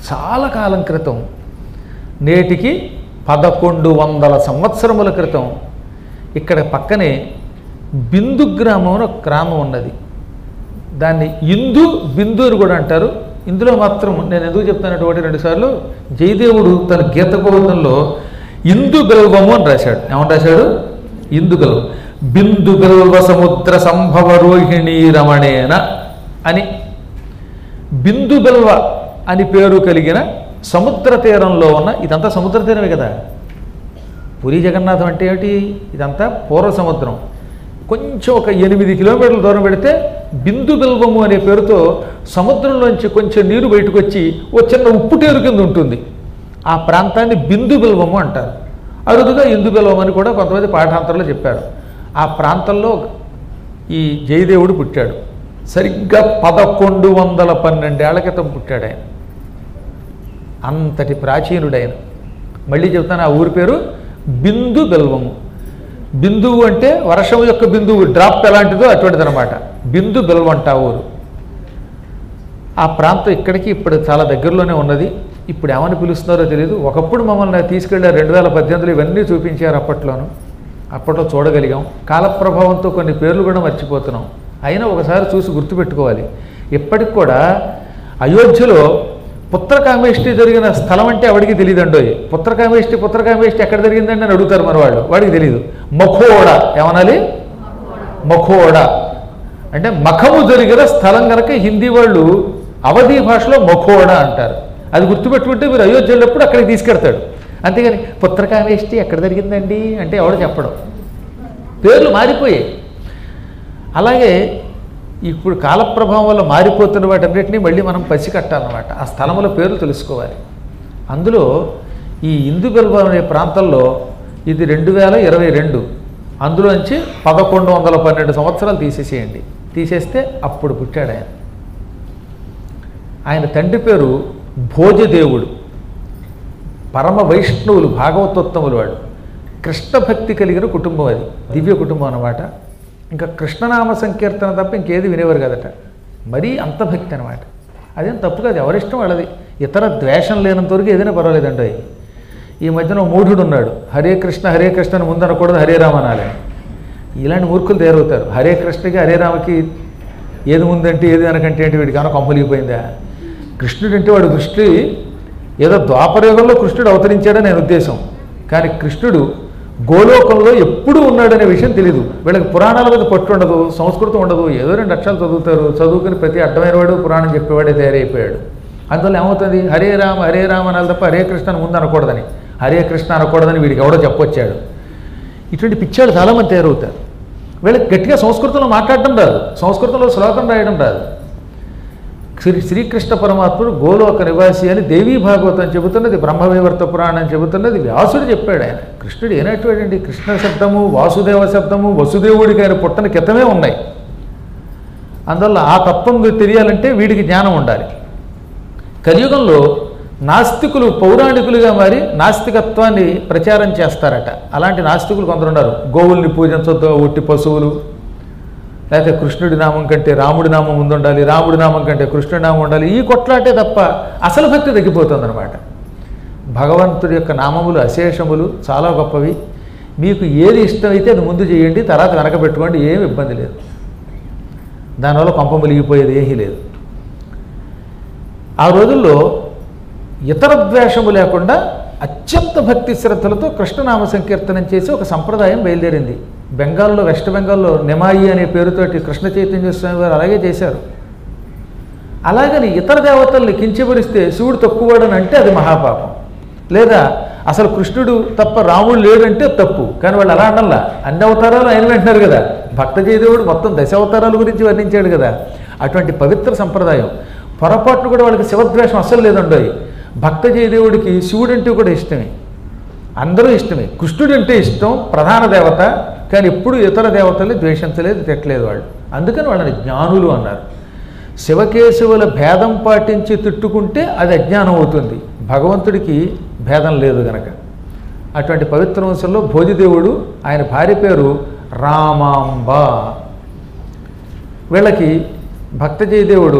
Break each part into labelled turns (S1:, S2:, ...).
S1: చాలా కాలం క్రితం నేటికి పదకొండు వందల సంవత్సరముల క్రితం ఇక్కడ పక్కనే బిందు గ్రామం అని ఒక గ్రామం ఉన్నది దాన్ని ఇందు బిందు అని కూడా అంటారు ఇందులో మాత్రం నేను ఎందుకు చెప్తానంటే రెండుసార్లు జయదేవుడు తన గీత గోవిందంలో ఇందు గల్వము అని రాశాడు ఏమని రాశాడు ఇందు గల్వ బిందు గల్వ సముద్ర సంభవ రోహిణీ రమణేన అని బిందు గల్వ అని పేరు కలిగిన సముద్ర తీరంలో ఉన్న ఇదంతా సముద్ర తీరమే కదా పురి జగన్నాథం అంటే ఏమిటి ఇదంతా పూర్వ సముద్రం కొంచెం ఒక ఎనిమిది కిలోమీటర్ల దూరం పెడితే బిందు బిల్వము అనే పేరుతో సముద్రంలోంచి కొంచెం నీరు బయటకు వచ్చి ఓ చిన్న ఉప్పుటేరు కింద ఉంటుంది ఆ ప్రాంతాన్ని బిందు బిల్వము అంటారు అరుదుగా ఇందు బిల్వం అని కూడా కొంతమంది పాఠాంతరంలో చెప్పారు ఆ ప్రాంతంలో ఈ జయదేవుడు పుట్టాడు సరిగ్గా పదకొండు వందల పన్నెండేళ్ల క్రితం పుట్టాడు ఆయన అంతటి ప్రాచీనుడైన మళ్ళీ చెప్తాను ఆ ఊరి పేరు బిందు బెల్వము బిందువు అంటే వర్షం యొక్క బిందువు డ్రాప్ ఎలాంటిదో అటువంటిది అనమాట బిందు బెల్వంట ఆ ఊరు ఆ ప్రాంతం ఇక్కడికి ఇప్పుడు చాలా దగ్గరలోనే ఉన్నది ఇప్పుడు ఏమని పిలుస్తున్నారో తెలియదు ఒకప్పుడు మమ్మల్ని తీసుకెళ్ళారు రెండు వేల పద్దెనిమిదిలో ఇవన్నీ చూపించారు అప్పట్లోను అప్పట్లో చూడగలిగాం కాలప్రభావంతో కొన్ని పేర్లు కూడా మర్చిపోతున్నాం అయినా ఒకసారి చూసి గుర్తుపెట్టుకోవాలి ఇప్పటికి కూడా అయోధ్యలో పుత్రకామేష్టి జరిగిన స్థలం అంటే ఎవడికి తెలియదండో పుత్రకామేష్టి పుత్రకామేష్టి ఎక్కడ జరిగిందండి అని అడుగుతారు మన వాళ్ళు వాడికి తెలియదు మఖోడ ఏమనాలి మఖోడ అంటే మఖము జరిగిన స్థలం కనుక హిందీ వాళ్ళు అవధి భాషలో మఖోడ అంటారు అది గుర్తుపెట్టుకుంటే మీరు అయోధ్య వెళ్ళినప్పుడు అక్కడికి తీసుకెడతాడు అంతేగాని పుత్రకామేష్టి ఎక్కడ జరిగిందండి అంటే ఎవడు చెప్పడం పేర్లు మారిపోయాయి అలాగే ఇప్పుడు కాలప్రభావం వల్ల మారిపోతున్న వాటన్నిటిని మళ్ళీ మనం పసికట్టాలన్నమాట ఆ స్థలముల పేర్లు తెలుసుకోవాలి అందులో ఈ ఇందుబెల్వ అనే ప్రాంతంలో ఇది రెండు వేల ఇరవై రెండు అందులోంచి పదకొండు వందల పన్నెండు సంవత్సరాలు తీసేసేయండి తీసేస్తే అప్పుడు పుట్టాడు ఆయన ఆయన తండ్రి పేరు భోజదేవుడు పరమ వైష్ణవులు భాగవతోత్తములు వాడు కృష్ణ భక్తి కలిగిన కుటుంబం అది దివ్య కుటుంబం అన్నమాట ఇంకా కృష్ణనామ సంకీర్తన తప్ప ఇంకేది వినేవారు కదట మరీ అంత భక్తి అనమాట అదేం తప్పు కాదు ఎవరిష్టం వాళ్ళది ఇతర ద్వేషం లేనంత వరకు ఏదైనా పర్వాలేదండి ఈ మధ్యన ఓ మూఢుడు ఉన్నాడు హరే కృష్ణ హరే కృష్ణ అని ముందు అనకూడదు హరే రామ అనాలి ఇలాంటి మూర్ఖులు తయారవుతారు హరే కృష్ణకి హరే రామకి ఏది ముందంటే ఏది అనకంటే ఏంటి వీడికి ఏమైనా కొంపలిగిపోయిందా కృష్ణుడు అంటే వాడు దృష్టి ఏదో ద్వాపరయుగంలో కృష్ణుడు అవతరించాడని నేను ఉద్దేశం కానీ కృష్ణుడు గోలోకంలో ఎప్పుడు ఉన్నాడనే విషయం తెలియదు వీళ్ళకి పురాణాల మీద పట్టు ఉండదు సంస్కృతం ఉండదు ఏదో రెండు అక్షరాలు చదువుతారు చదువుకుని ప్రతి అడ్డమైన వాడు పురాణం చెప్పేవాడే తయారైపోయాడు అందువల్ల ఏమవుతుంది హరే రామ హరే రామ అనాలి తప్ప హరే కృష్ణ అని ముందు అనకూడదని హరే కృష్ణ అనకూడదని వీడికి ఎవడో చెప్పొచ్చాడు ఇటువంటి పిచ్చాడు చాలామంది తయారవుతారు వీళ్ళకి గట్టిగా సంస్కృతంలో మాట్లాడడం రాదు సంస్కృతంలో శ్లోకం రాయడం రాదు శ్రీ శ్రీకృష్ణ పరమాత్ముడు గోలోక నివాసి అని దేవీ భాగవతం చెబుతున్నది బ్రహ్మవివర్త పురాణం చెబుతున్నది వ్యాసుడు చెప్పాడు ఆయన కృష్ణుడు ఏనటువండి కృష్ణ శబ్దము వాసుదేవ శబ్దము వసుదేవుడికి ఆయన పుట్టని కితమే ఉన్నాయి అందువల్ల ఆ తత్వం తెలియాలంటే వీడికి జ్ఞానం ఉండాలి కలియుగంలో నాస్తికులు పౌరాణికులుగా మారి నాస్తికత్వాన్ని ప్రచారం చేస్తారట అలాంటి నాస్తికులు కొందరు ఉన్నారు గోవుల్ని పూజించొద్దు ఉట్టి పశువులు లేకపోతే కృష్ణుడి నామం కంటే రాముడి నామం ముందుండాలి రాముడి నామం కంటే కృష్ణుడి నామం ఉండాలి ఈ కొట్లాటే తప్ప అసలు భక్తి తగ్గిపోతుందన్నమాట భగవంతుడి యొక్క నామములు అశేషములు చాలా గొప్పవి మీకు ఏది ఇష్టమైతే అది ముందు చేయండి తర్వాత వెనక పెట్టుకోండి ఏమి ఇబ్బంది లేదు దానివల్ల కొంప ములిగిపోయేది ఏమీ లేదు ఆ రోజుల్లో ఇతర ద్వేషము లేకుండా అత్యంత భక్తి శ్రద్ధలతో కృష్ణనామ సంకీర్తనం చేసి ఒక సంప్రదాయం బయలుదేరింది బెంగాల్లో వెస్ట్ బెంగాల్లో నెమాయి అనే పేరుతోటి కృష్ణ చైతన్య స్వామి వారు అలాగే చేశారు అలాగని ఇతర దేవతల్ని కించపరిస్తే శివుడు తక్కువడని అంటే అది మహాపాపం లేదా అసలు కృష్ణుడు తప్ప రాముడు లేడంటే తప్పు కానీ వాళ్ళు అలా అనల్లా అన్ని అవతారాలు ఆయన వింటున్నారు కదా భక్త జయదేవుడు మొత్తం దశ అవతారాల గురించి వర్ణించాడు కదా అటువంటి పవిత్ర సంప్రదాయం పొరపాటును కూడా వాళ్ళకి శివద్వేషం అస్సలు లేదండోయ్ భక్త జయదేవుడికి శివుడు అంటే కూడా ఇష్టమే అందరూ ఇష్టమే కృష్ణుడు అంటే ఇష్టం ప్రధాన దేవత కానీ ఎప్పుడు ఇతర దేవతల్ని ద్వేషించలేదు తిట్టలేదు వాళ్ళు అందుకని వాళ్ళని జ్ఞానులు అన్నారు శివకేశవుల భేదం పాటించి తిట్టుకుంటే అది అజ్ఞానం అవుతుంది భగవంతుడికి భేదం లేదు గనక అటువంటి పవిత్ర వంశంలో భోజిదేవుడు ఆయన భార్య పేరు రామాంబ వీళ్ళకి భక్త జయదేవుడు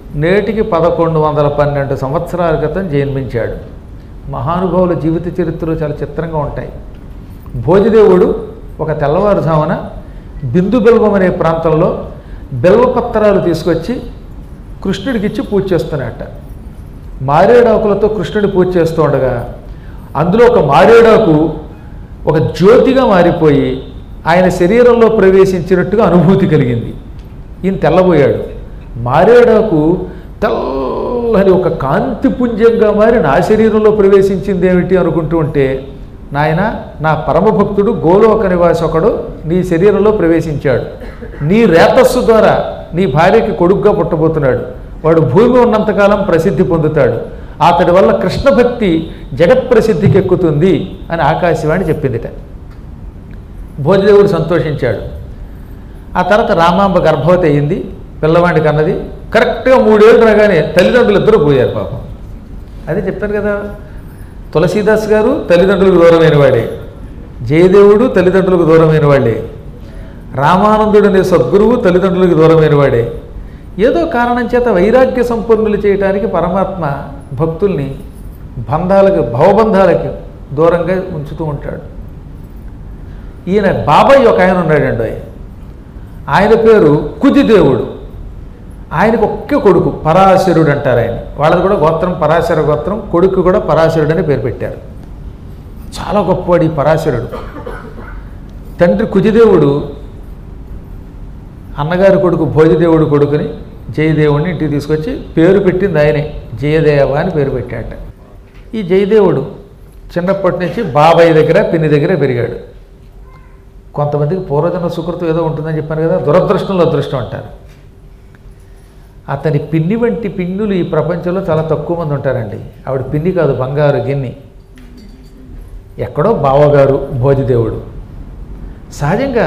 S1: నేటికి పదకొండు వందల పన్నెండు సంవత్సరాల క్రితం జన్మించాడు మహానుభావుల జీవిత చరిత్రలు చాలా చిత్రంగా ఉంటాయి భోజదేవుడు ఒక తెల్లవారుజామున బిందు బిల్వం అనే ప్రాంతంలో బిల్వపత్రాలు తీసుకొచ్చి కృష్ణుడికి ఇచ్చి పూజ చేస్తున్నట్ట మారేడాకులతో కృష్ణుడి పూజ చేస్తూ ఉండగా అందులో ఒక మారేడాకు ఒక జ్యోతిగా మారిపోయి ఆయన శరీరంలో ప్రవేశించినట్టుగా అనుభూతి కలిగింది ఈయన తెల్లబోయాడు మారేడాకు తెల్లని ఒక కాంతిపుంజంగా మారి నా శరీరంలో ప్రవేశించింది ఏమిటి అనుకుంటూ ఉంటే నాయన నా పరమభక్తుడు గోలోక నివాసి ఒకడు నీ శరీరంలో ప్రవేశించాడు నీ రేతస్సు ద్వారా నీ భార్యకి కొడుకుగా పుట్టబోతున్నాడు వాడు భూమి ఉన్నంతకాలం ప్రసిద్ధి పొందుతాడు అతడి వల్ల కృష్ణ భక్తి జగత్ ప్రసిద్ధికి ఎక్కుతుంది అని ఆకాశవాణి చెప్పిందిట భోజదేవుడు సంతోషించాడు ఆ తర్వాత రామాంబ గర్భవతి అయింది పిల్లవాడికి అన్నది కరెక్ట్గా మూడేళ్ళు రాగానే తల్లిదండ్రులు ఇద్దరు పోయారు పాపం అదే చెప్పాను కదా తులసీదాస్ గారు తల్లిదండ్రులకు దూరమైన వాడే జయదేవుడు తల్లిదండ్రులకు దూరమైన వాడే రామానందుడు అనే సద్గురువు తల్లిదండ్రులకు దూరమైన వాడే ఏదో కారణం చేత వైరాగ్య సంపన్నులు చేయడానికి పరమాత్మ భక్తుల్ని బంధాలకు భవబంధాలకి దూరంగా ఉంచుతూ ఉంటాడు ఈయన బాబాయ్ ఒక ఆయన ఉన్నాడండి ఆయన ఆయన పేరు కుదిదేవుడు ఆయనకు ఒకే కొడుకు పరాశరుడు అంటారు ఆయన వాళ్ళది కూడా గోత్రం పరాశర గోత్రం కొడుకు కూడా పరాశరుడు అని పేరు పెట్టారు చాలా గొప్పవాడు ఈ పరాశరుడు తండ్రి కుజిదేవుడు అన్నగారి కొడుకు భోజదేవుడు కొడుకుని జయదేవుడిని ఇంటికి తీసుకొచ్చి పేరు పెట్టింది ఆయనే జయదేవ అని పేరు పెట్టాట ఈ జయదేవుడు చిన్నప్పటి నుంచి బాబాయ్ దగ్గర పిన్ని దగ్గర పెరిగాడు కొంతమందికి పూర్వజన్మ సుకృతం ఏదో ఉంటుందని చెప్పాను కదా దురదృష్టంలో అదృష్టం అంటారు అతని పిన్ని వంటి పిన్నులు ఈ ప్రపంచంలో చాలా తక్కువ మంది ఉంటారండి ఆవిడ పిన్ని కాదు బంగారు గిన్ని ఎక్కడో బావగారు భోజదేవుడు సహజంగా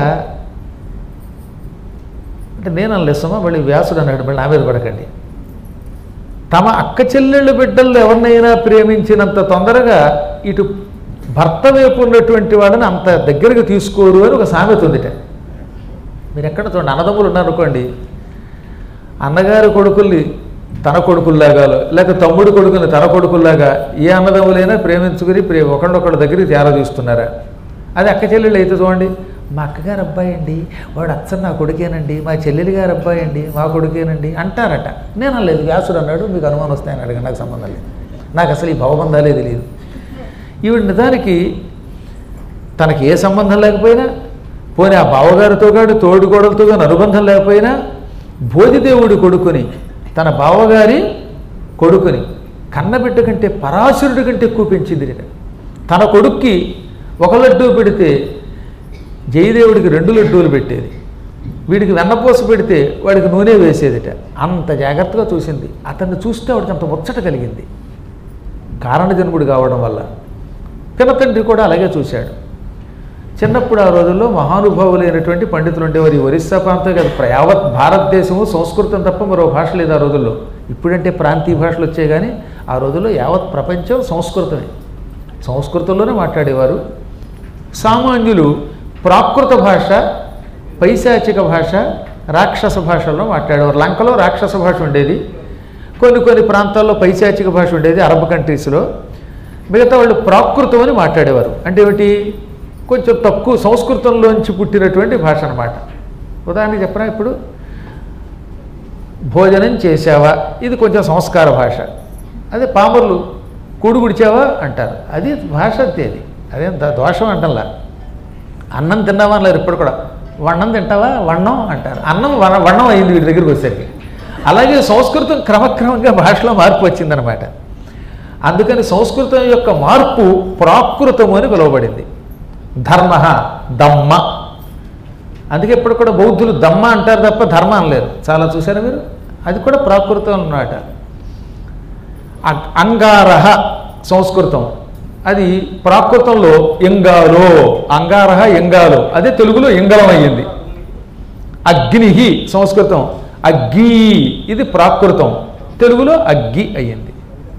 S1: అంటే నేను అనలేస్తామా మళ్ళీ వ్యాసుడు అన్నాడు మళ్ళీ నా మీద పడకండి తమ అక్క చెల్లెళ్ళు బిడ్డలు ఎవరినైనా ప్రేమించినంత తొందరగా ఇటు భర్త వైపు ఉన్నటువంటి వాళ్ళని అంత దగ్గరకు తీసుకోరు అని ఒక సామెత ఉందిట మీరు ఎక్కడ చూడండి అన్నదమ్ములు ఉన్నారనుకోండి అన్నగారి కొడుకుల్ని తన కొడుకుల్లాగా లేక తమ్ముడు కొడుకుని తన కొడుకుల్లాగా ఏ అన్నదమ్ములైనా ప్రేమించుకుని ప్రే ఒకళ్ళొకళ్ళ దగ్గరికి తేడా తీస్తున్నారా అది అక్క చెల్లెళ్ళు అయితే చూడండి మా అక్కగారు అబ్బాయి అండి వాడు అచ్చ నా కొడుకేనండి మా చెల్లెలి గారు అబ్బాయి అండి మా కొడుకేనండి అంటారట నేను అనలేదు వ్యాసుడు అన్నాడు మీకు అనుమానం వస్తాయని అడిగాను నాకు సంబంధం లేదు నాకు అసలు ఈ భవబంధాలే తెలియదు ఈవిడ నిజానికి తనకి ఏ సంబంధం లేకపోయినా పోనీ ఆ బావగారితో కాడు తోడుకోడలతో కానీ అనుబంధం లేకపోయినా బోధిదేవుడి కొడుకుని తన బావగారి కొడుకుని కన్నబిడ్డ కంటే పరాశరుడి కంటే ఎక్కువ పెంచింది ఈయన. తన కొడుక్కి ఒక లడ్డూ పెడితే జయదేవుడికి రెండు లడ్డూలు పెట్టేది వీడికి వెన్నపూస పెడితే వాడికి నూనె వేసేదిట అంత జాగ్రత్తగా చూసింది అతన్ని చూస్తే వాడికి అంత ముచ్చట కలిగింది కారణజన్ముడు కావడం వల్ల పినతండ్రి కూడా అలాగే చూశాడు చిన్నప్పుడు ఆ రోజుల్లో మహానుభావులైనటువంటి పండితులు ఉండేవారు ఈ ఒరిస్సా ప్రాంతం కదా యావత్ భారతదేశము సంస్కృతం తప్ప మరో భాష లేదు ఆ రోజుల్లో ఇప్పుడంటే ప్రాంతీయ భాషలు వచ్చాయి కానీ ఆ రోజుల్లో యావత్ ప్రపంచం సంస్కృతమే సంస్కృతంలోనే మాట్లాడేవారు సామాన్యులు ప్రాకృత భాష పైశాచిక భాష రాక్షస భాషల్లో మాట్లాడేవారు లంకలో రాక్షస భాష ఉండేది కొన్ని కొన్ని ప్రాంతాల్లో పైశాచిక భాష ఉండేది అరబ్ కంట్రీస్లో మిగతా వాళ్ళు ప్రాకృతం అని మాట్లాడేవారు అంటే ఏమిటి కొంచెం తక్కువ సంస్కృతంలోంచి పుట్టినటువంటి భాష అనమాట ఉదాహరణకి చెప్పనా ఇప్పుడు భోజనం చేసావా ఇది కొంచెం సంస్కార భాష అదే పామర్లు కూడు గుడిచావా అంటారు అది భాష అంతే అది అదేం ద- దోషం అంటంలా అన్నం తిన్నావా అనలేరు ఇప్పుడు కూడా వన్నం తింటావా వన్నం అంటారు అన్నం వన వన్నం అయింది వీడి దగ్గరికి వచ్చేసరికి అలాగే సంస్కృతం క్రమక్రమంగా భాషలో మార్పు వచ్చిందనమాట అందుకని సంస్కృతం యొక్క మార్పు ప్రాకృతము అని పిలువబడింది ధర్మ దమ్మ అందుకే ఇప్పుడు కూడా బౌద్ధులు దమ్మ అంటారు తప్ప ధర్మ అనలేరు చాలా చూసారా మీరు అది కూడా ప్రాకృతం అన్నమాట అ- అంగారహ సంస్కృతం అది ప్రాకృతంలో ఎంగాలో అంగారహ ఎంగాలో అదే తెలుగులో ఎంగలం అయ్యింది అగ్నిహి సంస్కృతం అగ్గి ఇది ప్రాకృతం తెలుగులో అగ్గి అయ్యింది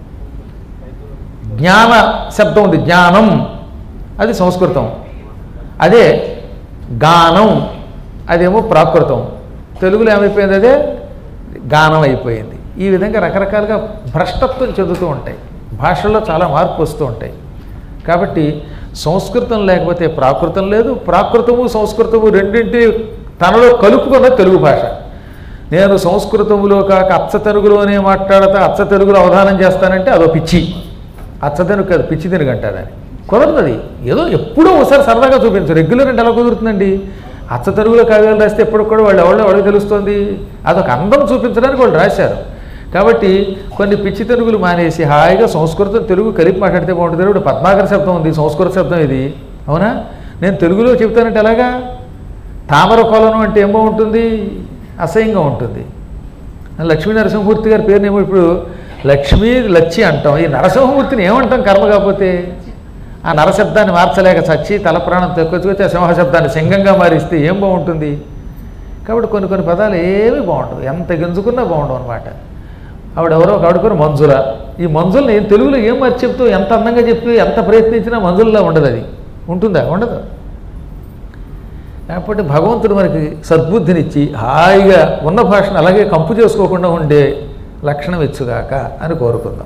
S1: జ్ఞాన శబ్దం ఉంది జ్ఞానం అది సంస్కృతం అదే గానం అదేమో ప్రాకృతం తెలుగులో ఏమైపోయింది అదే గానం అయిపోయింది ఈ విధంగా రకరకాలుగా భ్రష్టత్వం చెందుతూ ఉంటాయి భాషల్లో చాలా మార్పు వస్తూ ఉంటాయి కాబట్టి సంస్కృతం లేకపోతే ప్రాకృతం లేదు ప్రాకృతము సంస్కృతము రెండింటి తనలో కలుపుకున్న తెలుగు భాష నేను సంస్కృతములో కాక అచ్చ తెలుగులోనే మాట్లాడతా అచ్చ తెలుగులో అవధానం చేస్తానంటే అదో పిచ్చి అచ్చ తెలుగు కాదు పిచ్చి తెలుగు అంటారని కుదరదు ఏదో ఎప్పుడో ఒకసారి సరదాగా చూపించు రెగ్యులర్ అంటే ఎలా కుదురుతుందండి అచ్చ తెలుగులో కావ్యాలు రాస్తే ఎప్పుడు కూడా వాళ్ళు ఎవరో ఎవరికి తెలుస్తుంది అదొక అందం చూపించడానికి వాళ్ళు రాశారు కాబట్టి కొన్ని పిచ్చి తెలుగులు మానేసి హాయిగా సంస్కృతం తెలుగు కలిపి మాట్లాడితే బాగుంటుంది ఇప్పుడు పద్మాకర శబ్దం ఉంది సంస్కృత శబ్దం ఇది అవునా నేను తెలుగులో చెప్తానంటే ఎలాగా తామర కొలను అంటే ఏం బాగుంటుంది అసహ్యంగా ఉంటుంది లక్ష్మీ నరసింహమూర్తి గారి పేరునేమో ఇప్పుడు లక్ష్మీ లచ్చి అంటాం ఈ నరసింహమూర్తిని ఏమంటాం కర్మ కాకపోతే ఆ నరశబ్దాన్ని మార్చలేక చచ్చి తల ప్రాణం తెచ్చుకొచ్చి ఆ సింహ శబ్దాన్ని సింగంగా మారిస్తే ఏం బాగుంటుంది కాబట్టి కొన్ని కొన్ని పదాలు ఏమీ బాగుండదు ఎంత గింజుకున్నా బాగుండవు అనమాట ఆవిడ ఎవరో ఒక ఆవిడకొని మంజుల ఈ మంజుల్ని తెలుగులో ఏం మార్చి చెప్తూ ఎంత అందంగా చెప్పి ఎంత ప్రయత్నించినా మంజుల్లా ఉండదు అది ఉంటుందా ఉండదు కాబట్టి భగవంతుడు మనకి సద్బుద్ధినిచ్చి హాయిగా ఉన్న భాషను అలాగే కంపు చేసుకోకుండా ఉండే లక్షణం ఇచ్చుగాక అని కోరుకుందాం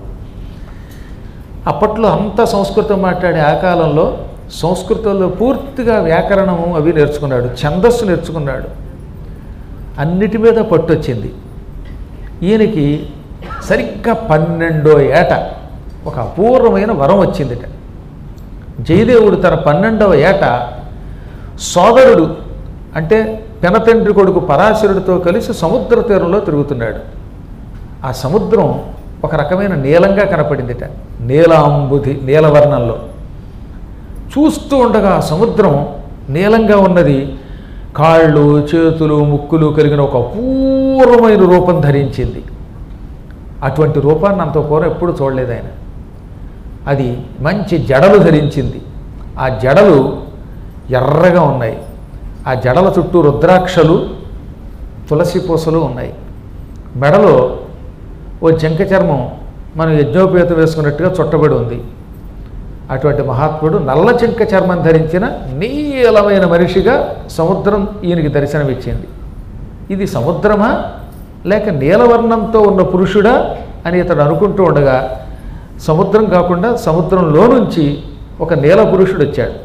S1: అప్పట్లో అంత సంస్కృతం మాట్లాడే ఆ కాలంలో సంస్కృతంలో పూర్తిగా వ్యాకరణము అవి నేర్చుకున్నాడు ఛందస్సు నేర్చుకున్నాడు అన్నిటి మీద పట్టొచ్చింది ఈయనకి సరిగ్గా పన్నెండో ఏట ఒక అపూర్వమైన వరం వచ్చిందిట జయదేవుడు తన పన్నెండవ ఏట సోదరుడు అంటే పెనతండ్రి కొడుకు పరాశరుడితో కలిసి సముద్ర తీరంలో తిరుగుతున్నాడు ఆ సముద్రం ఒక రకమైన నీలంగా కనపడిందిట నీలాంబుధి నీలవర్ణంలో చూస్తూ ఉండగా ఆ సముద్రం నీలంగా ఉన్నది కాళ్ళు చేతులు ముక్కులు కలిగిన ఒక అపూర్వమైన రూపం ధరించింది అటువంటి రూపాన్ని అంత పూర్వం ఎప్పుడు చూడలేదు ఆయన అది మంచి జడలు ధరించింది ఆ జడలు ఎర్రగా ఉన్నాయి ఆ జడల చుట్టూ రుద్రాక్షలు తులసి పూసలు ఉన్నాయి మెడలో ఓ జంక చర్మం మనం యజ్ఞోపేతం వేసుకున్నట్టుగా చుట్టబడి ఉంది అటువంటి మహాత్ముడు నల్ల చింక చర్మం ధరించిన నీలమైన మనిషిగా సముద్రం ఈయనకి దర్శనమిచ్చింది ఇది సముద్రమా లేక నీలవర్ణంతో ఉన్న పురుషుడా అని ఇతడు అనుకుంటూ ఉండగా సముద్రం కాకుండా సముద్రంలో నుంచి ఒక నీల పురుషుడు వచ్చాడు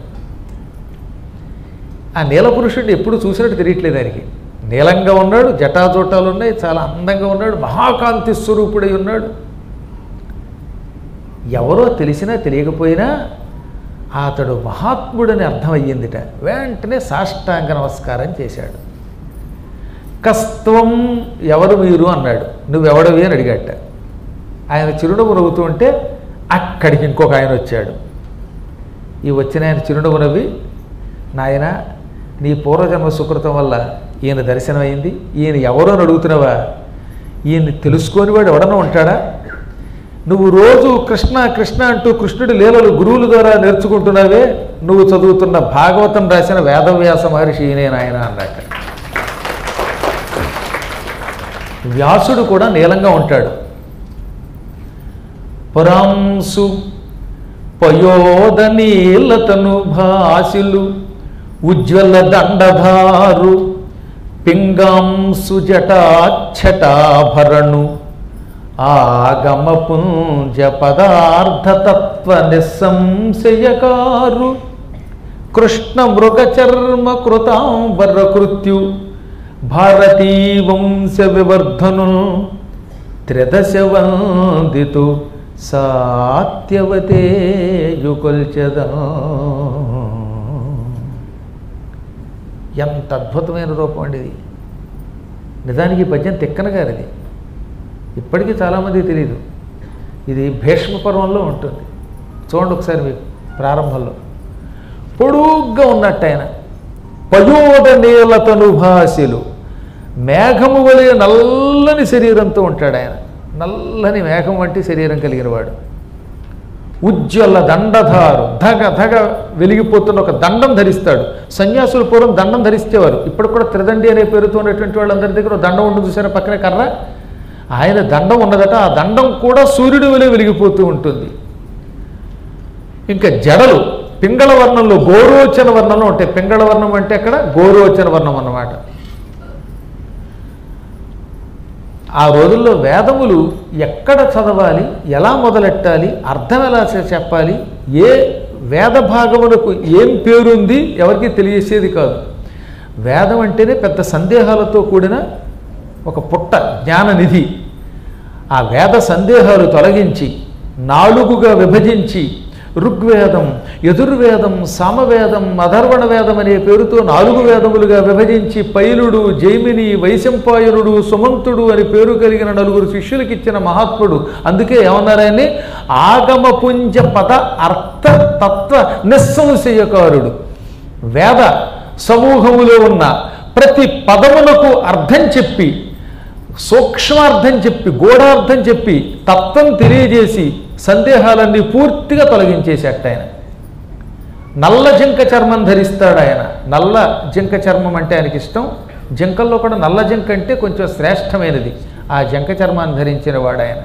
S1: ఆ నీల పురుషుడిని ఎప్పుడు చూసినట్టు తెలియట్లేదు ఆయనకి నీలంగా ఉన్నాడు జటాజోటాలు ఉన్నాయి చాలా అందంగా ఉన్నాడు మహాకాంతి స్వరూపుడై ఉన్నాడు ఎవరో తెలిసినా తెలియకపోయినా అతడు మహాత్ముడని అర్థమయ్యిందిట వెంటనే సాష్టాంగ నమస్కారం చేశాడు కస్త్వం ఎవరు మీరు అన్నాడు నువ్వెవడవి అని అడిగట ఆయన చిరునవ్వు నవ్వుతూ ఉంటే అక్కడికి ఇంకొక ఆయన వచ్చాడు ఈ వచ్చిన ఆయన చిరునవ్వు నవ్వి నాయన నీ పూర్వజన్మ సుకృతం వల్ల ఈయన దర్శనమైంది ఈయన ఎవరో అని అడుగుతున్నావా ఈయన్ని తెలుసుకొని వాడు ఎవడన్నా ఉంటాడా నువ్వు రోజు కృష్ణ కృష్ణ అంటూ కృష్ణుడి లీలలు గురువుల ద్వారా నేర్చుకుంటున్నావే నువ్వు చదువుతున్న భాగవతం రాసిన వేదవ్యాస మహర్షి ఈయనే నాయన అన్నట్ట వ్యాసుడు కూడా నీలంగా ఉంటాడు పురాంసు పయోద నీలతను భాసిలు ఉజ్వల దండధారు పింగాంసు జటాఛటాభరణు ఆగమ పుంజ పదార్థతత్వ నిస్సంశయకారు కృష్ణ మృగ చర్మ కృతాంబర కృత్యు భారతీ వంశ వివర్ధను త్రిదశ వందితు సాత్యవతే యుకొల్చద ఎంత అద్భుతమైన రూపం అండి ఇది నిజానికి ఈ పద్యం తిక్కన గారిది ఇప్పటికీ చాలామందికి తెలియదు ఇది భీష్మ పర్వంలో ఉంటుంది చూడండి ఒకసారి మీకు ప్రారంభంలో పొడుగ్గా ఉన్నట్టు ఆయన పయోద నీలతను భాషలు మేఘము వలె నల్లని శరీరంతో ఉంటాడు ఆయన నల్లని మేఘం వంటి శరీరం కలిగిన వాడు ఉజ్వల దండధారు ధగ ధగ వెలిగిపోతున్న ఒక దండం ధరిస్తాడు సన్యాసులు పూర్వం దండం ధరిస్తేవారు ఇప్పుడు కూడా త్రిదండి అనే పేరుతో ఉన్నటువంటి వాళ్ళందరి దగ్గర ఒక దండం ఉంటుంది చూసారా పక్కనే కర్ర ఆయన దండం ఉన్నదట ఆ దండం కూడా సూర్యుడి వలె వెలిగిపోతూ ఉంటుంది ఇంకా జడలు పింగళ వర్ణంలో గోరోచన వర్ణంలో ఉంటాయి పింగళ వర్ణం అంటే అక్కడ గోరోచన వర్ణం అన్నమాట ఆ రోజుల్లో వేదములు ఎక్కడ చదవాలి ఎలా మొదలెట్టాలి అర్థం ఎలా చే- చెప్పాలి ఏ వేద భాగములకు ఏం పేరుంది ఎవరికి తెలియసేది కాదు వేదం అంటేనే పెద్ద సందేహాలతో కూడిన ఒక పుట్ట జ్ఞాననిధి ఆ వేద సందేహాలు తొలగించి నాలుగుగా విభజించి ఋగ్వేదం యజుర్వేదం సామవేదం అధర్వణ వేదం అనే పేరుతో నాలుగు వేదములుగా విభజించి పైలుడు జైమిని వైశంపాయనుడు సుమంతుడు అని పేరు కలిగిన నలుగురు శిష్యులకి ఇచ్చిన మహాత్ముడు అందుకే ఏమన్నారని ఆగమపుంజ పద అర్థ తత్వ నిస్సంశయకారుడు వేద సమూహములో ఉన్న ప్రతి పదమునకు అర్థం చెప్పి సూక్ష్మార్థం చెప్పి గూఢార్థం చెప్పి తత్వం తెలియజేసి సందేహాలన్నీ పూర్తిగా తొలగించేసేట ఆయన నల్ల జింక చర్మం ధరిస్తాడు ఆయన నల్ల జింక చర్మం అంటే ఆయనకి ఇష్టం జింకల్లో కూడా నల్ల జింక అంటే కొంచెం శ్రేష్టమైనది ఆ జింక చర్మాన్ని ధరించిన వాడు ఆయన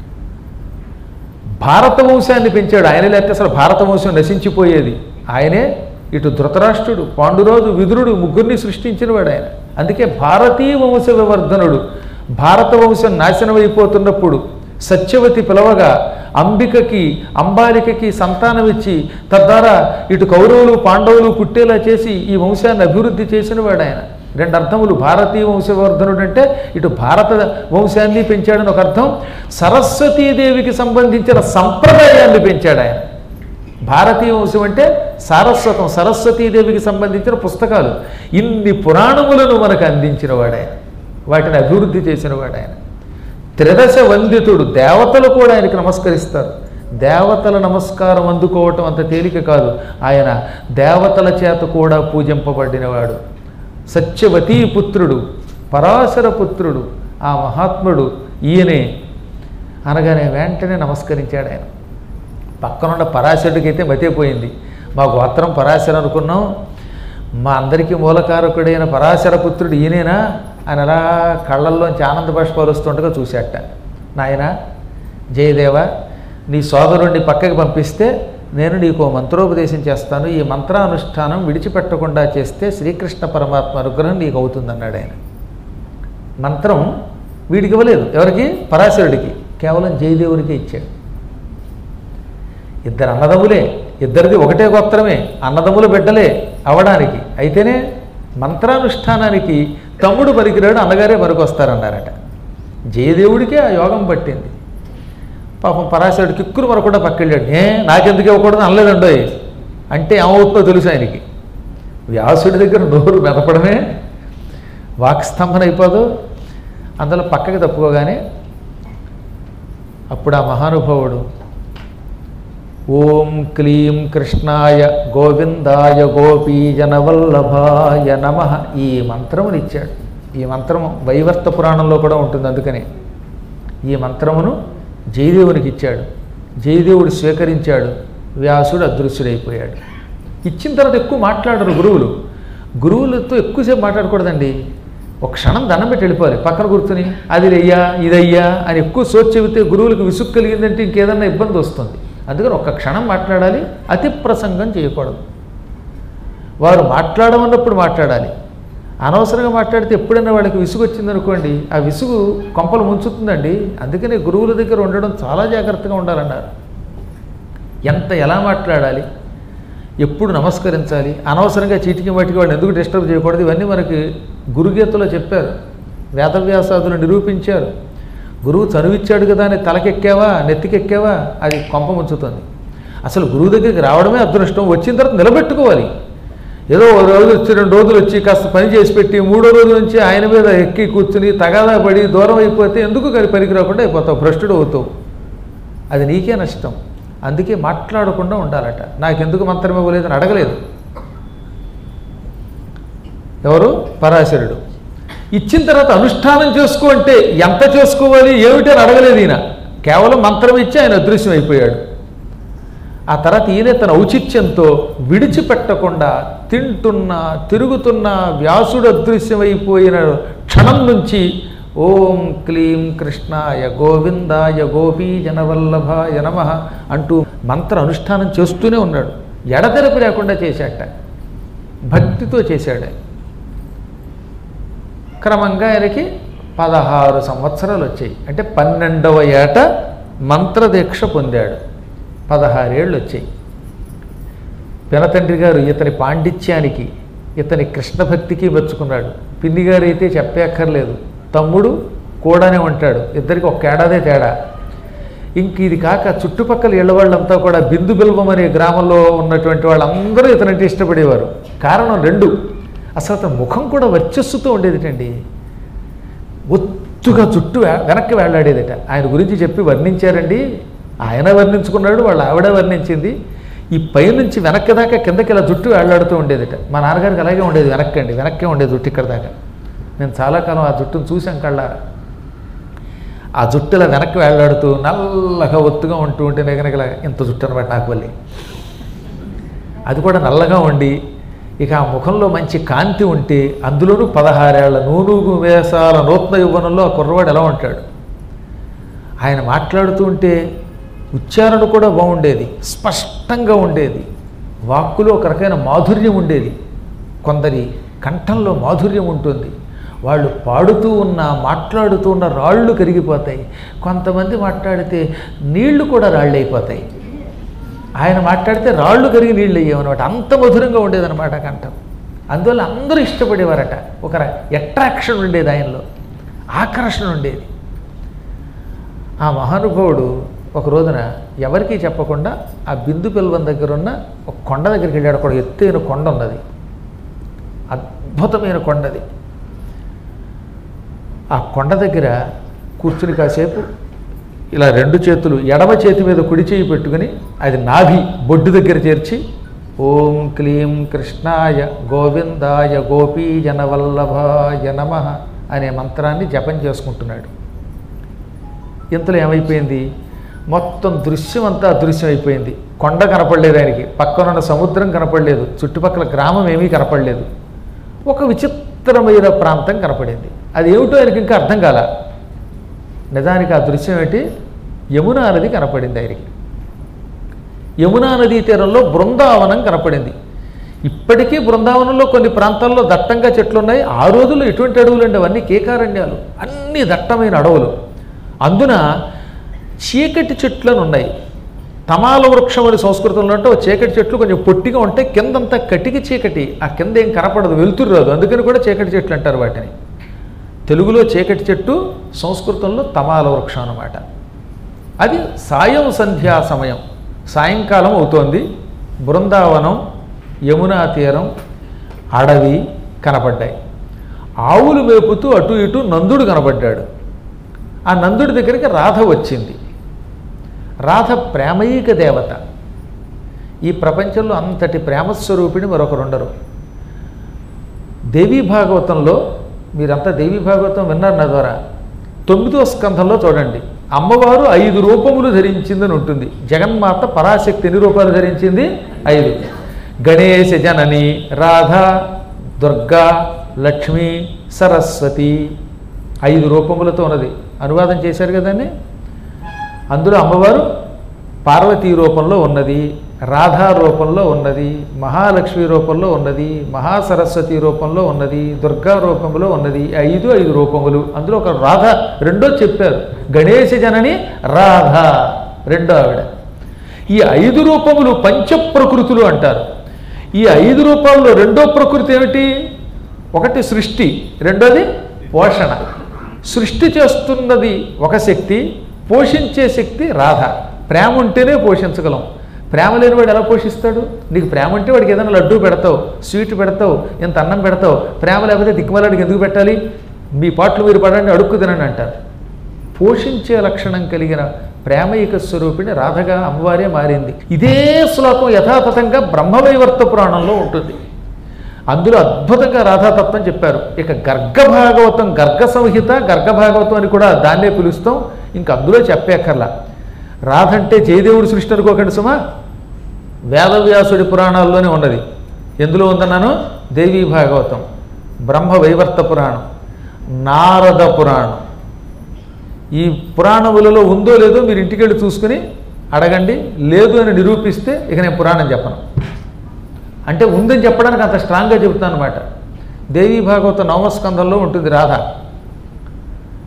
S1: భారత వంశాన్ని పెంచాడు ఆయన లేకపోతే అసలు భారత వంశం నశించిపోయేది ఆయనే ఇటు ధృతరాష్ట్రుడు పాండురాజు విదురుడు ముగ్గురిని సృష్టించినవాడు ఆయన అందుకే భారతీయ వంశ వివర్ధనుడు భారత వంశం నాశనం అయిపోతున్నప్పుడు సత్యవతి పిలవగా అంబికకి అంబాలికకి సంతానం ఇచ్చి తద్వారా ఇటు కౌరవులు పాండవులు పుట్టేలా చేసి ఈ వంశాన్ని అభివృద్ధి చేసినవాడు ఆయన రెండు అర్థములు భారతీయ వంశవర్ధనుడు అంటే ఇటు భారత వంశాన్ని పెంచాడని ఒక అర్థం సరస్వతీదేవికి సంబంధించిన సంప్రదాయాన్ని పెంచాడు ఆయన భారతీయ వంశం అంటే సారస్వతం సరస్వతీదేవికి సంబంధించిన పుస్తకాలు ఇన్ని పురాణములను మనకు అందించిన వాడాయన వాటిని అభివృద్ధి చేసిన వాడాయన త్రిదశ వందితుడు దేవతలు కూడా ఆయనకి నమస్కరిస్తారు దేవతల నమస్కారం అందుకోవటం అంత తేలిక కాదు ఆయన దేవతల చేత కూడా పూజింపబడినవాడు సత్యవతీ పుత్రుడు పరాశర పుత్రుడు ఆ మహాత్ముడు ఈయనే అనగానే వెంటనే నమస్కరించాడు ఆయన పక్కనున్న పరాశరుడికి అయితే మతిపోయింది మా గోత్రం పరాశర అనుకున్నాం మా అందరికీ మూలకారకుడైన పరాశర పుత్రుడు ఈయనేనా అని అలా కళ్ళల్లోంచి ఆనంద బాష్పాలు వస్తుండగా చూశాట నాయన జయదేవ నీ సోదరుణ్ణి పక్కకి పంపిస్తే నేను నీకు ఓ మంత్రోపదేశం చేస్తాను ఈ మంత్రానుష్ఠానం విడిచిపెట్టకుండా చేస్తే శ్రీకృష్ణ పరమాత్మ అనుగ్రహం నీకు అవుతుందన్నాడు ఆయన మంత్రం వీడికి ఇవ్వలేదు ఎవరికి పరాశరుడికి కేవలం జయదేవుడికే ఇచ్చాడు ఇద్దరు అన్నదమ్ములే ఇద్దరిది ఒకటే గోత్రమే అన్నదమ్ముల బిడ్డలే అవడానికి అయితేనే మంత్రానుష్ఠానానికి తమ్ముడు పనికిరాడు అన్నగారే పనికొస్తారన్నారట జయదేవుడికే ఆ యోగం పట్టింది పాపం పరాశరుడు కిక్కురు మరకుండా పక్కెళ్ళాడు ఏ నాకెందుకు ఇవ్వకూడదు అనలేదండోయ్ అంటే ఏమవుతుందో తెలుసు ఆయనకి వ్యాసుడి దగ్గర నోరు మెదపడమే వాక్స్తంభన అయిపోదు అందులో పక్కకి తప్పుకోగానే అప్పుడు ఆ మహానుభావుడు ఓం క్లీం కృష్ణాయ గోవిందాయ గోపీజనవల్లభాయ నమ ఈ మంత్రముని ఇచ్చాడు ఈ మంత్రం వైవర్త పురాణంలో కూడా ఉంటుంది అందుకని ఈ మంత్రమును జయదేవునికి ఇచ్చాడు జయదేవుడు స్వీకరించాడు వ్యాసుడు అదృశ్యుడైపోయాడు ఇచ్చిన తర్వాత ఎక్కువ మాట్లాడరు గురువులు గురువులతో ఎక్కువసేపు మాట్లాడకూడదండి ఒక క్షణం దండం పెట్టి వెళ్ళిపోవాలి పక్కన కూర్చుని అది అయ్యా ఇదయ్యా అని ఎక్కువ సోచి చెబితే గురువులకు విసుగు కలిగిందంటే ఇంకేదన్నా ఇబ్బంది వస్తుంది అందుకని ఒక్క క్షణం మాట్లాడాలి అతి ప్రసంగం చేయకూడదు వారు మాట్లాడమన్నప్పుడు మాట్లాడాలి అనవసరంగా మాట్లాడితే ఎప్పుడైనా వాళ్ళకి విసుగు వచ్చిందనుకోండి ఆ విసుగు కొంపలు ముంచుతుందండి అందుకనే గురువుల దగ్గర ఉండడం చాలా జాగ్రత్తగా ఉండాలన్నారు ఎంత ఎలా మాట్లాడాలి ఎప్పుడు నమస్కరించాలి అనవసరంగా చీటికి వాటికి వాళ్ళు ఎందుకు డిస్టర్బ్ చేయకూడదు ఇవన్నీ మనకి గురుగీతలో చెప్పారు వేదవ్యాసాదులు నిరూపించారు గురువు చనువిచ్చాడు కదా అని తలకెక్కావా నెత్తికెక్కావా అది కొంప ముంచుతుంది అసలు గురువు దగ్గరికి రావడమే అదృష్టం వచ్చిన తర్వాత నిలబెట్టుకోవాలి ఏదో ఓ రోజు వచ్చి రెండు రోజులు వచ్చి కాస్త పని చేసి పెట్టి మూడో రోజు నుంచి ఆయన మీద ఎక్కి కూర్చుని తగాదా పడి దూరం అయిపోతే ఎందుకు కానీ పనికి రాకుండా అయిపోతావు భ్రష్టుడు అవుతావు అది నీకే నష్టం అందుకే మాట్లాడకుండా ఉండాలట నాకెందుకు మంత్రం ఇవ్వలేదని అడగలేదు ఎవరు పరాశరుడు ఇచ్చిన తర్వాత అనుష్ఠానం చేసుకో అంటే ఎంత చేసుకోవాలి ఏమిటి అని అడగలేదు ఈయన కేవలం మంత్రం ఇచ్చి ఆయన అదృశ్యం అయిపోయాడు ఆ తర్వాత ఈయన తన ఔచిత్యంతో విడిచిపెట్టకుండా తింటున్నా తిరుగుతున్న వ్యాసుడు అదృశ్యమైపోయిన క్షణం నుంచి ఓం క్లీం కృష్ణాయ గోవిందాయ గోపీ జనవల్లభాయ నమ అంటూ మంత్ర అనుష్ఠానం చేస్తూనే ఉన్నాడు ఎడతెరపి లేకుండా చేశాట భక్తితో చేశాడు ఆయన. క్రమంగా ఆయనకి పదహారు సంవత్సరాలు వచ్చాయి అంటే పన్నెండవ ఏట మంత్రదీక్ష పొందాడు పదహారేళ్ళు వచ్చాయి పినతండ్రి గారు ఇతని పాండిత్యానికి ఇతని కృష్ణ భక్తికి మెచ్చుకున్నాడు పిన్ని గారు అయితే చెప్పక్కర్లేదు తమ్ముడు కూడానే ఉంటాడు ఇద్దరికి ఒక ఏడాదే తేడా ఇంక ఇది కాక చుట్టుపక్కల ఇళ్ళ వాళ్ళంతా కూడా బిందు బిల్వం అనే గ్రామంలో ఉన్నటువంటి వాళ్ళందరూ ఇతనంటే ఇష్టపడేవారు కారణం రెండు అసలు అతని ముఖం కూడా వర్చస్సుతో ఉండేదిటండి ఒత్తుగా చుట్టూ వే- వెనక్కి వేలాడేదట ఆయన గురించి చెప్పి వర్ణించారండి ఆయన వర్ణించుకున్నాడు వాళ్ళ ఆవిడ వర్ణించింది ఈ పైనుంచి వెనక్కి దాకా కిందకి ఇలా జుట్టు వేలాడుతూ ఉండేదట మా నాన్నగారికి అలాగే ఉండేది వెనక్కి అండి వెనక్కే ఉండేది జుట్టు ఇక్కడ దాకా నేను చాలా కాలం ఆ జుట్టును చూశాం కళ్ళారా ఆ జుట్టు ఇలా వెనక్కి వేలాడుతూ నల్లగా ఒత్తుగా ఉంటూ ఉంటే నెగనగల ఇంత జుట్టు అనమాట నాకు వల్లి అది కూడా నల్లగా ఉండి ఇక ఆ ముఖంలో మంచి కాంతి ఉంటే అందులోనూ పదహారేళ్ల నూనూగు వేసాల నూతన యవ్వనంలో ఆ కుర్రవాడు ఎలా ఉంటాడు ఆయన మాట్లాడుతూ ఉంటే ఉచ్చారణ కూడా బాగుండేది స్పష్టంగా ఉండేది వాక్కులో ఒక రకమైన మాధుర్యం ఉండేది కొందరి కంఠంలో మాధుర్యం ఉంటుంది వాళ్ళు పాడుతూ ఉన్న మాట్లాడుతూ ఉన్న రాళ్ళు కరిగిపోతాయి కొంతమంది మాట్లాడితే నీళ్లు కూడా రాళ్ళు అయిపోతాయి ఆయన మాట్లాడితే రాళ్ళు కరిగి నీళ్ళు అయ్యేవన్నమాట అంత మధురంగా ఉండేదన్నమాట కంఠం అందువల్ల అందరూ ఇష్టపడేవారట ఒక అట్రాక్షన్ ఉండేది ఆయనలో ఆకర్షణ ఉండేది ఆ మహానుభావుడు ఒక రోజున ఎవరికీ చెప్పకుండా ఆ బిందు పిల్వం దగ్గర ఉన్న ఒక కొండ దగ్గరికి వెళ్ళాడు అక్కడ ఎత్తైన కొండ ఉన్నది అద్భుతమైన కొండది ఆ కొండ దగ్గర కూర్చుని కాసేపు ఇలా రెండు చేతులు ఎడమ చేతి మీద కుడి చేయి పెట్టుకుని అది నాభి బొడ్డు దగ్గర చేర్చి ఓం క్లీం కృష్ణాయ గోవిందాయ గోపీ జనవల్లభాయ నమ అనే మంత్రాన్ని జపం చేసుకుంటున్నాడు ఇంతలో ఏమైపోయింది మొత్తం దృశ్యం అంతా అదృశ్యం అయిపోయింది కొండ కనపడలేదు ఆయనకి పక్కనున్న సముద్రం కనపడలేదు చుట్టుపక్కల గ్రామం ఏమీ కనపడలేదు ఒక విచిత్రమైన ప్రాంతం కనపడింది అది ఏమిటో ఆయనకి ఇంకా అర్థం కాల నిజానికి ఆ దృశ్యం ఏంటి యమునా నది కనపడింది ఆయనకి యమునా నదీ తీరంలో బృందావనం కనపడింది ఇప్పటికీ బృందావనంలో కొన్ని ప్రాంతాల్లో దట్టంగా చెట్లు ఉన్నాయి ఆ రోజుల్లో ఎటువంటి అడవులు అండి అవన్నీ కేకారణ్యాలు అన్ని దట్టమైన అడవులు అందున చీకటి చెట్లను ఉన్నాయి తమాల వృక్షం అని సంస్కృతంలో అంటే ఓ చీకటి చెట్లు కొంచెం పొట్టిగా ఉంటాయి కిందంతా కటికి చీకటి ఆ కింద ఏం కనపడదు వెలుతురు రాదు అందుకని కూడా చీకటి చెట్లు అంటారు వాటిని తెలుగులో చీకటి చెట్టు సంస్కృతంలో తమాల వృక్షం అన్నమాట అది సాయం సంధ్యా సమయం సాయంకాలం అవుతోంది బృందావనం యమునా తీరం అడవి కనపడ్డాయి ఆవులు మేపుతూ అటు ఇటు నందుడు కనపడ్డాడు ఆ నందుడి దగ్గరికి రాధ వచ్చింది రాధ ప్రేమయీక దేవత ఈ ప్రపంచంలో అంతటి ప్రేమస్వరూపిణి మరొకరుండరు దేవీ భాగవతంలో మీరంతా దేవీ భాగవతం విన్నారు నా ద్వారా తొమ్మిదో స్కంధంలో చూడండి అమ్మవారు ఐదు రూపములు ధరించిందని ఉంటుంది జగన్మాత పరాశక్తి ఎన్ని రూపాలు ధరించింది ఐదు గణేశ జనని రాధ దుర్గా లక్ష్మి సరస్వతి ఐదు రూపములతో ఉన్నది అనువాదం చేశారు కదండి అందులో అమ్మవారు పార్వతీ రూపంలో ఉన్నది రాధా రూపంలో ఉన్నది మహాలక్ష్మి రూపంలో ఉన్నది మహాసరస్వతి రూపంలో ఉన్నది దుర్గా రూపంలో ఉన్నది ఈ ఐదు ఐదు రూపములు అందులో ఒక రాధ రెండో చెప్పారు గణేశ జనని రాధ రెండో ఆవిడ ఈ ఐదు రూపములు పంచ ప్రకృతులు అంటారు ఈ ఐదు రూపాల్లో రెండో ప్రకృతి ఏమిటి ఒకటి సృష్టి రెండోది పోషణ సృష్టి చేస్తున్నది ఒక శక్తి పోషించే శక్తి రాధ ప్రేమ ఉంటేనే పోషించగలం ప్రేమ లేని వాడు ఎలా పోషిస్తాడు నీకు ప్రేమ ఉంటే వాడికి ఏదైనా లడ్డూ పెడతావు స్వీట్ పెడతావు ఇంత అన్నం పెడతావు ప్రేమ లేకపోతే దిక్కుమలాడికి ఎందుకు పెట్టాలి మీ పాటలు మీరు పడండి అడుక్కు తినండి అంటారు పోషించే లక్షణం కలిగిన ప్రేమయిక స్వరూపిణి రాధగా అమ్మవారే మారింది ఇదే శ్లోకం యథాతథంగా బ్రహ్మవైవర్త పురాణంలో ఉంటుంది అందులో అద్భుతంగా రాధాతత్వం చెప్పారు ఇక గర్గ భాగవతం గర్గ సంహిత గర్గ భాగవతం అని కూడా దాన్నే పిలుస్తాం ఇంక అందులో చెప్పేకర్లా రాధ అంటే జయదేవుడు సృష్టి అనుకోకండి సుమా వేదవ్యాసుడి పురాణాల్లోనే ఉన్నది ఎందులో ఉందన్నాను దేవీ భాగవతం బ్రహ్మ వైవర్త పురాణం నారద పురాణం ఈ పురాణములలో ఉందో లేదో మీరు ఇంటికి వెళ్ళి చూసుకుని అడగండి లేదు అని నిరూపిస్తే ఇక నేను పురాణం చెప్పను అంటే ఉందని చెప్పడానికి అంత స్ట్రాంగ్గా చెబుతాను అనమాట దేవీ భాగవత నవమస్కందంలో ఉంటుంది రాధ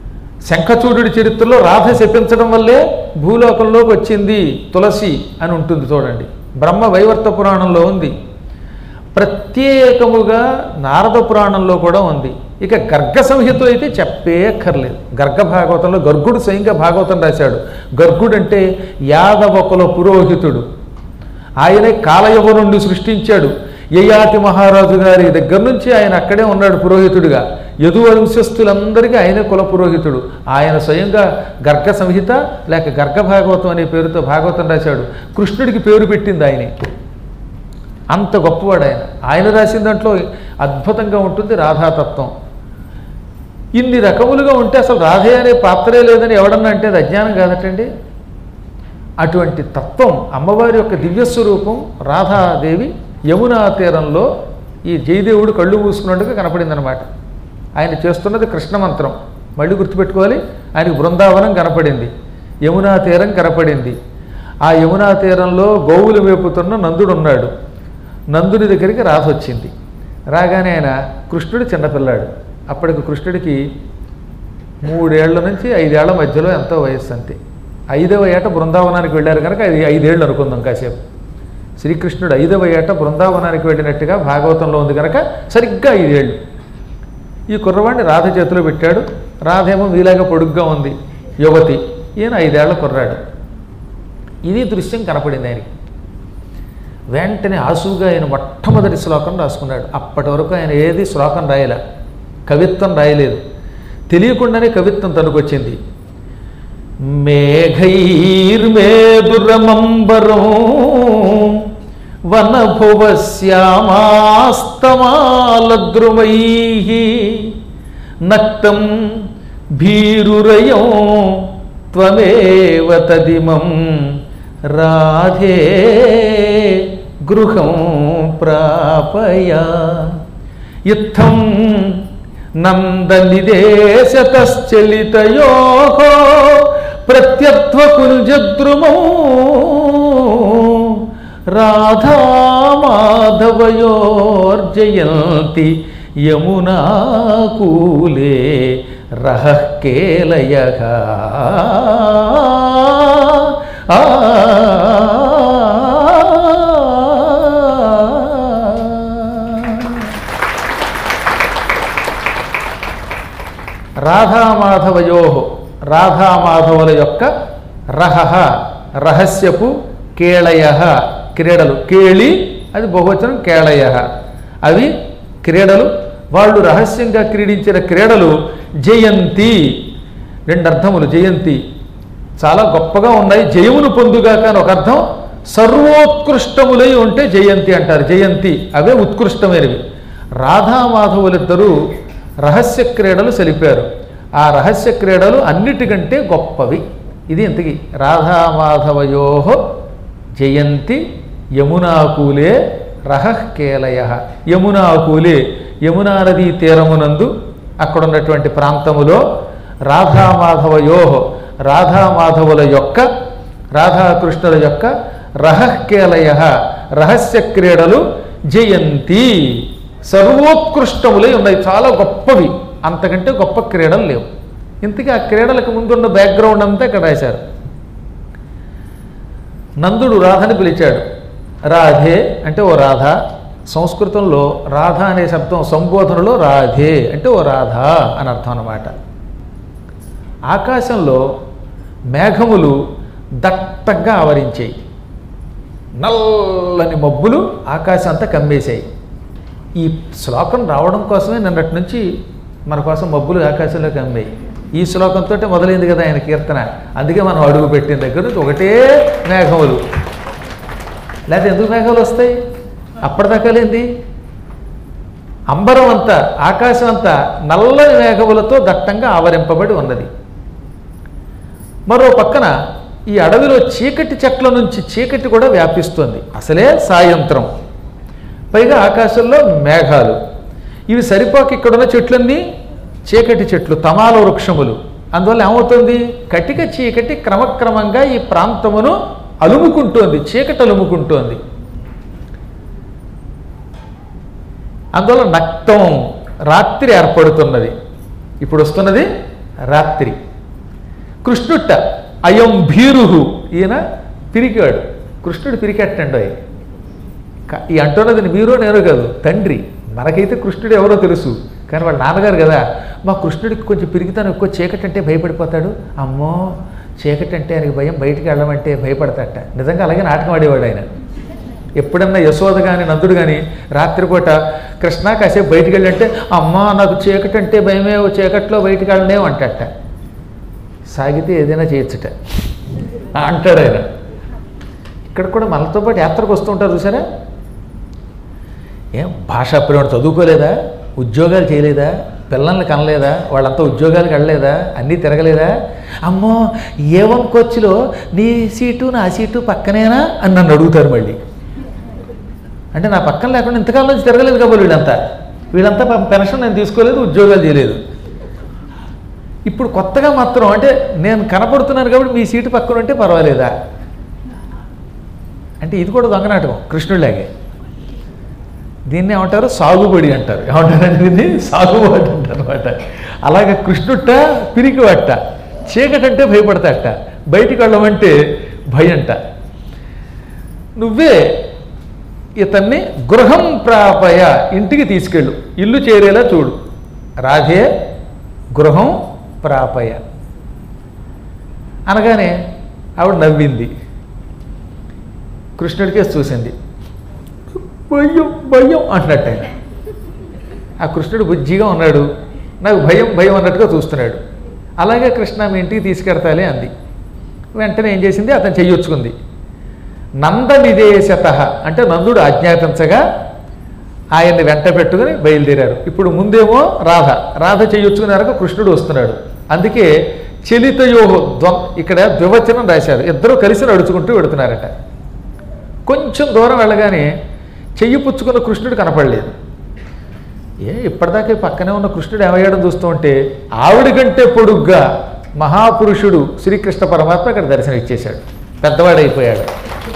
S1: శంఖచూడుడి చరిత్రలో రాధ శపించడం వల్లే భూలోకంలోకి వచ్చింది తులసి అని ఉంటుంది చూడండి బ్రహ్మ వైవర్త పురాణంలో ఉంది ప్రత్యేకముగా నారద పురాణంలో కూడా ఉంది ఇక గర్గ సంహిత అయితే చెప్పేక్కర్లేదు గర్గ భాగవతంలో గర్గుడు స్వయంగా భాగవతం రాశాడు గర్గుడు అంటే యాదవ కుల పురోహితుడు ఆయనే కాలయవనుండి సృష్టించాడు యయాతి మహారాజు గారి దగ్గర నుంచి ఆయన అక్కడే ఉన్నాడు పురోహితుడిగా యదు వంశస్థులందరికీ ఆయనే కుల పురోహితుడు ఆయన స్వయంగా గర్గ సంహిత లేక గర్గ భాగవతం అనే పేరుతో భాగవతం రాశాడు కృష్ణుడికి పేరు పెట్టింది ఆయనే అంత గొప్పవాడు ఆయన ఆయన రాసిన దాంట్లో అద్భుతంగా ఉంటుంది రాధాతత్వం ఇన్ని రకములుగా ఉంటే అసలు రాధే అనే పాత్రే లేదని ఎవడన్నా అంటే అది అజ్ఞానం కాదటండి అటువంటి తత్వం అమ్మవారి యొక్క దివ్యస్వరూపం రాధాదేవి యమునా తీరంలో ఈ జయదేవుడు కళ్ళు మూసుకున్నట్టుగా కనపడిందనమాట ఆయన చేస్తున్నది కృష్ణ మంత్రం మళ్ళీ గుర్తుపెట్టుకోవాలి ఆయనకు బృందావనం కనపడింది యమునా తీరం కనపడింది ఆ యమునా తీరంలో గోవులు మేపుతున్న నందుడు ఉన్నాడు నందుని దగ్గరికి రాధ వచ్చింది రాగానే ఆయన కృష్ణుడు చిన్నపిల్లాడు అప్పటికి కృష్ణుడికి మూడేళ్ల నుంచి ఐదేళ్ల మధ్యలో ఎంతో వయస్సు అంతే ఐదవ ఏట బృందావనానికి వెళ్ళారు కనుక అది ఐదేళ్ళు అనుకుందాం కాసేపు శ్రీకృష్ణుడు ఐదవ ఏట బృందావనానికి వెళ్ళినట్టుగా భాగవతంలో ఉంది కనుక సరిగ్గా ఐదేళ్ళు ఈ కుర్రవాడిని రాధ చేతిలో పెట్టాడు రాధేమో మీలాగా పొడుగ్గా ఉంది యువతి ఈయన ఐదేళ్ల కుర్రాడు ఇది దృశ్యం కనపడింది ఆయనకి వెంటనే ఆసుగా ఆయన మొట్టమొదటి శ్లోకం రాసుకున్నాడు అప్పటి వరకు ఆయన ఏది శ్లోకం రాయలే కవిత్వం రాయలేదు తెలియకుండానే కవిత్వం తనుకొచ్చింది మేఘైర్మేదురమంబరం వనభువశ్యామాస్తమాలద్రుమై నక్తం భీరురయం త్వమేవ తదిమం రాధే గృహం ప్రాపయ ఇత్థం నందనిదేశతశ్చలితయో ప్రత్యత్వకుల్జద్రుమో రాధామాధవయోర్జయంతి యమునాకూలే రహ కేలయ రాధామాధవయో రాధామాధవుల యొక్క రహ రహస్యపు కేళయ క్రీడలు కేళి అది బహువచనం కేళయ అవి క్రీడలు వాళ్ళు రహస్యంగా క్రీడించిన క్రీడలు జయంతి రెండు అర్థములు జయంతి చాలా గొప్పగా ఉన్నాయి జయమును పొందుగాక అని ఒక అర్థం సర్వోత్కృష్టములై ఉంటే జయంతి అంటారు జయంతి అవే ఉత్కృష్టమైనవి రాధామాధవులిద్దరూ రహస్య క్రీడలు సలిపారు ఆ రహస్య క్రీడలు అన్నిటికంటే గొప్పవి ఇది ఇంతకి రాధామాధవయో జయంతి యమునాకూలే రహః కేలయ యమునాకూలే యమునా నదీ తీరమునందు అక్కడ ఉన్నటువంటి ప్రాంతములో రాధామాధవయో రాధామాధవుల యొక్క రాధాకృష్ణుల యొక్క రహఃకేలయ రహస్య క్రీడలు జయంతి సర్వోత్కృష్టములై ఉన్నాయి చాలా గొప్పవి అంతకంటే గొప్ప క్రీడలు లేవు ఇంతకీ ఆ క్రీడలకు ముందున్న బ్యాక్గ్రౌండ్ అంతా ఇక్కడ రాశారు నందుడు రాధని పిలిచాడు రాధే అంటే ఓ రాధ సంస్కృతంలో రాధ అనే శబ్దం సంబోధనలో రాధే అంటే ఓ రాధ అని అర్థం అన్నమాట ఆకాశంలో మేఘములు దట్టంగా ఆవరించాయి నల్లని మబ్బులు ఆకాశం అంతా కమ్మేశాయి ఈ శ్లోకం రావడం కోసమే నిన్నటి నుంచి మన కోసం మబ్బులు ఆకాశంలో కమ్మాయి ఈ శ్లోకంతో మొదలైంది కదా ఆయన కీర్తన అందుకే మనం అడుగు పెట్టిన దగ్గర నుంచి ఒకటే మేఘములు లేకపోతే ఎందుకు మేఘాలు వస్తాయి అప్పటిదాకా లేంది అంబరం అంతా ఆకాశం అంతా నల్లని మేఘములతో దట్టంగా ఆవరింపబడి ఉన్నది మరో పక్కన ఈ అడవిలో చీకటి చెట్ల నుంచి చీకటి కూడా వ్యాపిస్తుంది అసలే సాయంత్రం పైగా ఆకాశంలో మేఘాలు ఇవి సరిపోక ఇక్కడున్న చెట్లన్నీ చీకటి చెట్లు తమాల వృక్షములు అందువల్ల ఏమవుతుంది కటిక చీకటి క్రమక్రమంగా ఈ ప్రాంతమును అలుముకుంటోంది చీకటి అలుముకుంటోంది అందువల్ల నక్తం రాత్రి ఏర్పడుతున్నది ఇప్పుడు వస్తున్నది రాత్రి కృష్ణుట్ట అయం భీరుహు ఈయన పిరికాడు కృష్ణుడు పిరికెట్టండి అయ్యి క- ఈ అంటున్నది మీరు నేను కాదు తండ్రి మనకైతే కృష్ణుడు ఎవరో తెలుసు కానీ వాళ్ళ నాన్నగారు కదా మా కృష్ణుడికి కొంచెం పిరిగితాను ఎక్కువ చీకటి అంటే భయపడిపోతాడు అమ్మో చీకటి అంటే ఆయనకి భయం బయటికి వెళ్ళమంటే భయపడతాట నిజంగా అలాగే నాటకం ఆడేవాడు ఆయన ఎప్పుడన్నా యశోద కానీ నందుడు కానీ రాత్రిపూట కృష్ణ కాసేపు బయటికి వెళ్ళంటే అమ్మా నాకు చీకటి అంటే భయమే ఓ చీకట్లో బయటికి వెళ్ళనే అంటట సాగితే ఏదైనా చేయొచ్చుట అంటాడు ఆయన ఇక్కడ కూడా మనతో పాటు యాత్రకు వస్తూ ఉంటారు చూసారా ఏం భాషా ప్రేమ చదువుకోలేదా ఉద్యోగాలు చేయలేదా పిల్లల్ని కనలేదా వాళ్ళంతా ఉద్యోగాలకు వెళ్ళలేదా అన్నీ తిరగలేదా అమ్మో ఏ వన్ కోచ్లో నీ సీటు నా సీటు పక్కనేనా అని నన్ను అడుగుతారు మళ్ళీ అంటే నా పక్కన లేకుండా ఇంతకాలం నుంచి తిరగలేదు కాబట్టి వీళ్ళంతా వీళ్ళంతా పాపం పెన్షన్ నేను తీసుకోలేదు ఉద్యోగాలు చేయలేదు ఇప్పుడు కొత్తగా మాత్రం అంటే నేను కనపడుతున్నాను కాబట్టి మీ సీటు పక్కన ఉంటే పర్వాలేదా అంటే ఇది కూడా దొంగనాటకం కృష్ణుడిలాగే దీన్ని ఏమంటారు సాగుబడి అంటారు ఏమంటారంటే దీన్ని సాగుబడి అంటారు అనమాట అలాగే కృష్ణుట్ట పిరికివట్ట చీకటంటే భయపడతాట బయటికి వెళ్ళమంటే భయంట నువ్వే ఇతన్ని గృహం ప్రాపయ ఇంటికి తీసుకెళ్ళు ఇల్లు చేరేలా చూడు రాధే గృహం ప్రాపయ అనగానే ఆవిడ నవ్వింది కృష్ణుడికే చూసింది భయం భయం అంటున్నట్టు ఆయన ఆ కృష్ణుడు బుజ్జిగా ఉన్నాడు నాకు భయం భయం అన్నట్టుగా చూస్తున్నాడు అలాగే కృష్ణ మీ ఇంటికి తీసుకెడతాలే అంది వెంటనే ఏం చేసింది అతను చెయ్యొచ్చుకుంది నందనిదేశత అంటే నందుడు ఆజ్ఞాపించగా ఆయన్ని వెంట పెట్టుకుని బయలుదేరారు ఇప్పుడు ముందేమో రాధ రాధ చెయ్యొచ్చుకున్నారక కృష్ణుడు వస్తున్నాడు అందుకే చలితయోహో ద్వ ఇక్కడ ద్వివచనం రాశారు ఇద్దరు కలిసి నడుచుకుంటూ వెడుతున్నారట కొంచెం దూరం వెళ్ళగానే చెయ్యి పుచ్చుకున్న కృష్ణుడు కనపడలేదు ఏ ఇప్పటిదాకా ఈ పక్కనే ఉన్న కృష్ణుడు ఏమయ్యాడని చూస్తూ ఉంటే ఆవిడ కంటే పొడుగ్గా మహాపురుషుడు శ్రీకృష్ణ పరమాత్మ ఇక్కడ దర్శనం ఇచ్చేశాడు పెద్దవాడైపోయాడు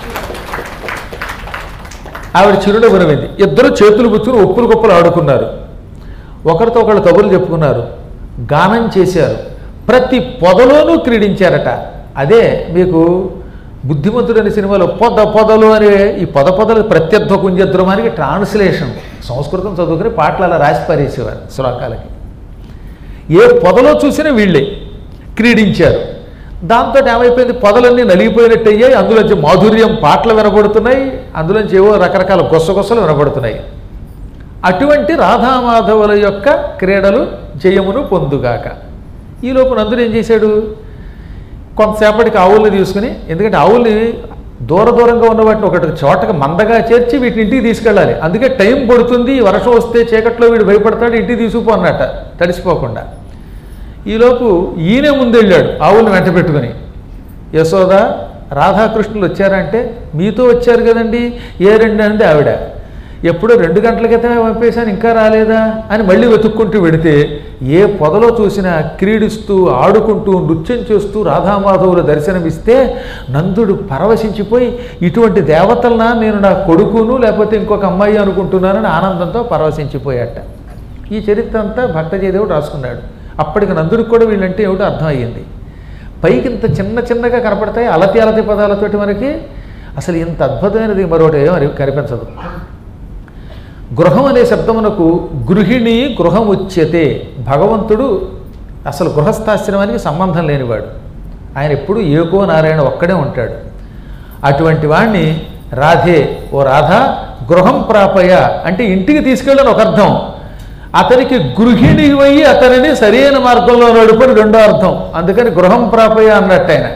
S1: ఆవిడ చిరునవ్వు నవ్వింది ఇద్దరు చేతులు పుచ్చుకుని ఒప్పులు గొప్పలు ఆడుకున్నారు ఒకరితో ఒకళ్ళు కబుర్లు చెప్పుకున్నారు గానం చేశారు ప్రతి పొదలోనూ క్రీడించారట అదే మీకు బుద్ధిమంతుడు అనే సినిమాలో పొద పొదలు అనే ఈ పొద పొదలు ప్రత్యర్థ కుంజద్రమానికి ట్రాన్స్లేషన్ సంస్కృతం చదువుకుని పాటలు అలా రాసి పారేసేవారు శ్లోకాలకి ఏ పొదలో చూసినా వీళ్ళే క్రీడించారు దాంతో ఏమైపోయింది పొదలన్నీ నలిగిపోయినట్టు అయ్యాయి అందులోంచి మాధుర్యం పాటలు వినబడుతున్నాయి అందులోంచి ఏవో రకరకాల గొస్సగొస్సలు వినబడుతున్నాయి అటువంటి రాధామాధవుల యొక్క క్రీడలు జయమును పొందుగాక ఈలోపు నందుడు ఏం చేశాడు కొంతసేపటికి ఆవుల్ని తీసుకుని ఎందుకంటే ఆవుల్ని దూర దూరంగా ఉన్న వాటిని ఒకటి చోటకి మందగా చేర్చి వీటిని ఇంటికి తీసుకెళ్ళాలి అందుకే టైం పడుతుంది వర్షం వస్తే చీకట్లో వీడు భయపడతాడు ఇంటికి తీసుకుపో అన్నట్ట తడిసిపోకుండా ఈలోపు ఈయనే ముందెళ్ళాడు ఆవుల్ని వెంట పెట్టుకుని యశోద రాధాకృష్ణులు వచ్చారంటే మీతో వచ్చారు కదండి ఏ రెండు అంది ఆవిడ ఎప్పుడో రెండు గంటల క్రితమే పంపేశాను ఇంకా రాలేదా అని మళ్ళీ వెతుక్కుంటూ వెడితే ఏ పొదలో చూసినా క్రీడిస్తూ ఆడుకుంటూ నృత్యం చేస్తూ రాధామాధవుల దర్శనమిస్తే నందుడు పరవశించిపోయి ఇటువంటి దేవతలనా నేను నా కొడుకును లేకపోతే ఇంకొక అమ్మాయి అనుకుంటున్నానని ఆనందంతో పరవశించిపోయాట ఈ చరిత్ర అంతా భక్తజయదేవుడు రాసుకున్నాడు అప్పటికి నందుడికి కూడా వీళ్ళంటే ఏమిటో అర్థమయ్యింది పైకి ఇంత చిన్న చిన్నగా కనపడతాయి అలతి అలతి పదాలతోటి మనకి అసలు ఇంత అద్భుతమైనది మరొకటి ఏమని కనిపించదు గృహం అనే శబ్దమునకు గృహిణి గృహం ఉచ్యతే భగవంతుడు అసలు గృహస్థాశ్రమానికి సంబంధం లేనివాడు ఆయన ఎప్పుడు ఏకో నారాయణ ఒక్కడే ఉంటాడు అటువంటి వాణ్ణి రాధే ఓ రాధ గృహం ప్రాపయ అంటే ఇంటికి తీసుకెళ్ళని ఒక అర్థం అతనికి గృహిణి అయ్యి అతనిని సరైన మార్గంలో నడుపుని రెండో అర్థం అందుకని గృహం ప్రాపయ అన్నట్టు ఆయన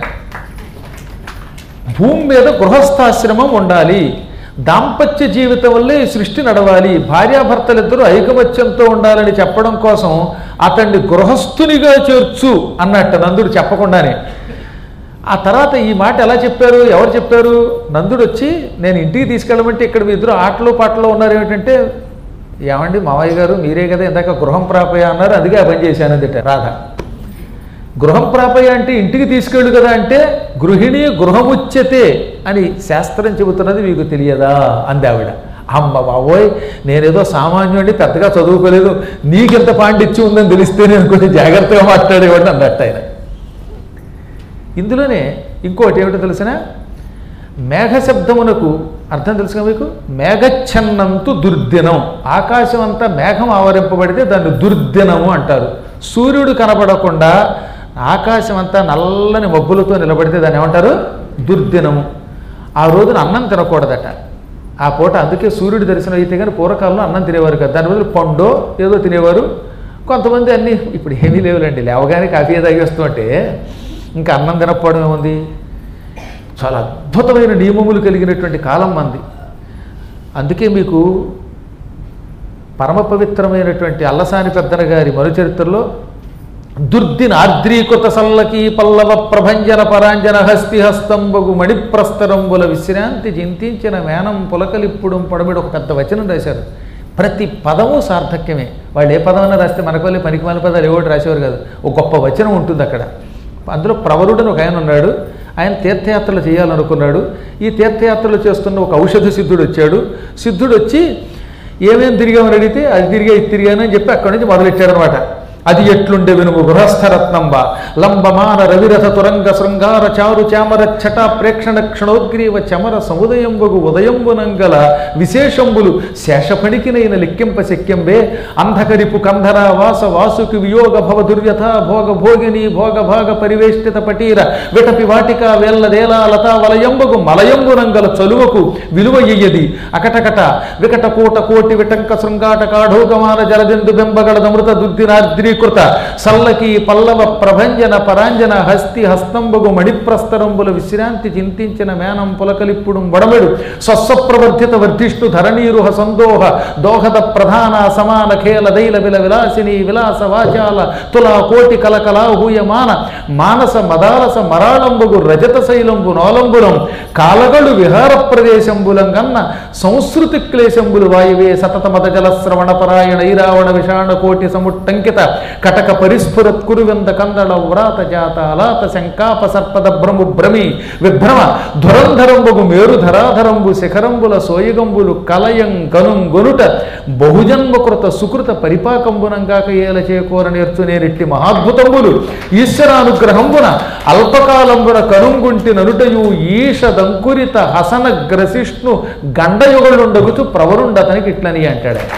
S1: భూమి మీద గృహస్థాశ్రమం ఉండాలి దాంపత్య జీవితం వల్లే ఈ సృష్టి నడవాలి భార్యాభర్తలిద్దరూ ఐకమత్యంతో ఉండాలని చెప్పడం కోసం అతన్ని గృహస్థునిగా చేర్చు అన్నట్టు నందుడు చెప్పకుండానే ఆ తర్వాత ఈ మాట ఎలా చెప్పారు ఎవరు చెప్పారు నందుడు వచ్చి నేను ఇంటికి తీసుకెళ్ళమంటే ఇక్కడ మీ ఇద్దరు ఆటలో పాటలో ఉన్నారు ఏమిటంటే ఏమండి మావయ్య గారు మీరే కదా ఇందాక గృహం ప్రాపయ అన్నారు అందుకే ఆ పని చేశాను అందుట రాధ గృహం ప్రాపయ అంటే ఇంటికి తీసుకెళ్ళు కదా అంటే గృహిణి గృహముచ్యతే అని శాస్త్రం చెబుతున్నది మీకు తెలియదా అంది ఆవిడ అమ్మ బాబోయ్ నేనేదో సామాన్యుడిని పెద్దగా చదువుకోలేదు నీకెంత పాండిత్యం ఉందని తెలిస్తే నేను కొంచెం జాగ్రత్తగా మాట్లాడేవాడిని అన్నట్టు ఆయన ఇందులోనే ఇంకోటి ఏమిటో తెలిసిన మేఘ శబ్దమునకు అర్థం తెలుసుగా మీకు మేఘఛన్నంతు దుర్దినం ఆకాశం అంతా మేఘం ఆవరింపబడితే దాన్ని దుర్దినము అంటారు సూర్యుడు కనపడకుండా ఆకాశం అంతా నల్లని మబ్బులతో నిలబడితే దాన్ని ఏమంటారు దుర్దినము ఆ రోజున అన్నం తినకూడదట ఆ పూట అందుకే సూర్యుడి దర్శనం అయితే కానీ పూర్వకాలంలో అన్నం తినేవారు కదా దాని బదులు పండో ఏదో తినేవారు కొంతమంది అన్నీ ఇప్పుడు ఏమీ లేవులేండి లేవగానే కాఫీ తాగేస్తుంటే ఇంకా అన్నం తినకపోవడం ఏముంది చాలా అద్భుతమైన నియమములు కలిగినటువంటి కాలం మంది అందుకే మీకు పరమ పవిత్రమైనటువంటి అల్లసాని పెద్దన గారి మరుచరిత్రలో దుర్దిన ఆర్ద్రీకృత సల్లకి పల్లవ ప్రభంజన పరాంజన హస్తి హస్తంబగు మణిప్రస్తరంబుల విశ్రాంతి చింతించిన మేనం పులకలిప్పుడు పడబడి ఒక పెద్ద వచనం రాశారు ప్రతి పదము సార్థక్యమే వాళ్ళు ఏ పదమైనా రాస్తే మనకు వాళ్ళే పనికి మన పదాలు ఏవోటి రాసేవారు కాదు ఒక గొప్ప వచనం ఉంటుంది అక్కడ అందులో ప్రవరుడని ఒక ఆయన ఉన్నాడు ఆయన తీర్థయాత్రలు చేయాలనుకున్నాడు ఈ తీర్థయాత్రలు చేస్తున్న ఒక ఔషధ సిద్ధుడు వచ్చాడు సిద్ధుడు వచ్చి ఏమేం తిరిగామని అడిగితే అది తిరిగా ఇది తిరిగాను అని చెప్పి అక్కడి నుంచి మొదలెట్టాడు అనమాట అది ఎట్లుండే వినుము గృహస్థరత్నంబ లంబమాన రవిరథ తురంగ శృంగార చారు చామర ఛట ప్రేక్షణ క్షణోద్గ్రీవ చమర సముదయంబగు ఉదయంబునంగల విశేషంబులు శేషపణికినైన లెక్కింప శక్యంబే అంధకరిపు కంధర వాస వాసుకి వియోగ భవ దుర్వ్యథ భోగ భోగిని భోగ భాగ పరివేష్టిత పటీర విటపి వాటిక వేల్లదేలా లతా వలయంబగు మలయంబునంగల చలువకు విలువ ఇయ్యది అకటకట వికట కూట కోటి విటంక శృంగాట కాఢోగమాన జలదిందు బెంబగడదమృత దుద్దినార్ద్రీకృత సల్లకి పల్లవ ప్రభంజన పరాంజన హస్తి హస్తంబగు మణిప్రస్తరంబుల విశ్రాంతి చింతించిన మేనం పులకలిప్పుడు వడమెడు స్వస్వప్రవర్ధిత వర్ధిష్టు ధరణీరుహ సందోహ దోహద ప్రధాన సమాన ఖేల దైల విల విలాసిని విలాస వాచాల తులా కోటి కలకలాహూయమాన మానస మదాలస మరాళంబుగు రజత శైలంబు నోలంబులం కాలగడు విహార ప్రదేశంబులం గన్న సంస్కృతి క్లేశంబులు వాయువే సతత మద జల శ్రవణ పరాయణ ఐరావణ విషాణ కోటి సముట్టంకిత కటక పరిస్ఫురత్ కురువింద కందళ వ్రాత జాత అలాత శంకాప సర్పద భ్రము భ్రమి విభ్రమ ధురంధరంబుగు మేరు ధరాధరంబు శిఖరంబుల సోయగంబులు కలయం గనుం గొనుట బహుజన్మకృత సుకృత పరిపాకంబునంగాక ఏల చేకూర నేర్చునేరిట్టి మహాద్భుతంబులు ఈశ్వరానుగ్రహంబున అల్పకాలంబున కనుంగుంటి ననుటయు ఈషదంకురిత హసన గ్రసిష్ణు గండయుగలుండగుచు ప్రవరుండతనికి ఇట్లని అంటాడు ఆయన.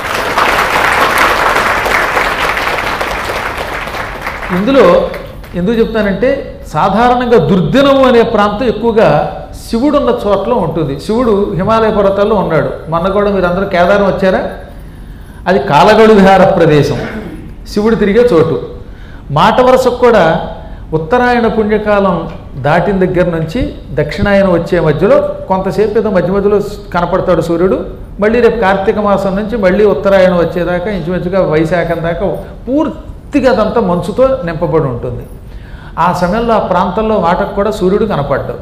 S1: ఇందులో ఎందుకు చెప్తానంటే సాధారణంగా దుర్దినము అనే ప్రాంతం ఎక్కువగా శివుడు ఉన్న చోట్ల ఉంటుంది శివుడు హిమాలయ పర్వతాల్లో ఉన్నాడు మొన్న కూడా మీరు అందరూ కేదారం వచ్చారా అది కాలగడు విహార ప్రదేశం శివుడు తిరిగే చోటు మాట వరుసకు కూడా ఉత్తరాయణ పుణ్యకాలం దాటిన దగ్గర నుంచి దక్షిణాయనం వచ్చే మధ్యలో కొంతసేపు ఏదో మధ్య మధ్యలో కనపడతాడు సూర్యుడు మళ్ళీ రేపు కార్తీక మాసం నుంచి మళ్ళీ ఉత్తరాయణం వచ్చేదాకా ఇంచుమించుగా వైశాఖం దాకా పూర్తిగా అదంతా మంచుతో నింపబడి ఉంటుంది ఆ సమయంలో ఆ ప్రాంతంలో వాటకు కూడా సూర్యుడు కనపడ్డాడు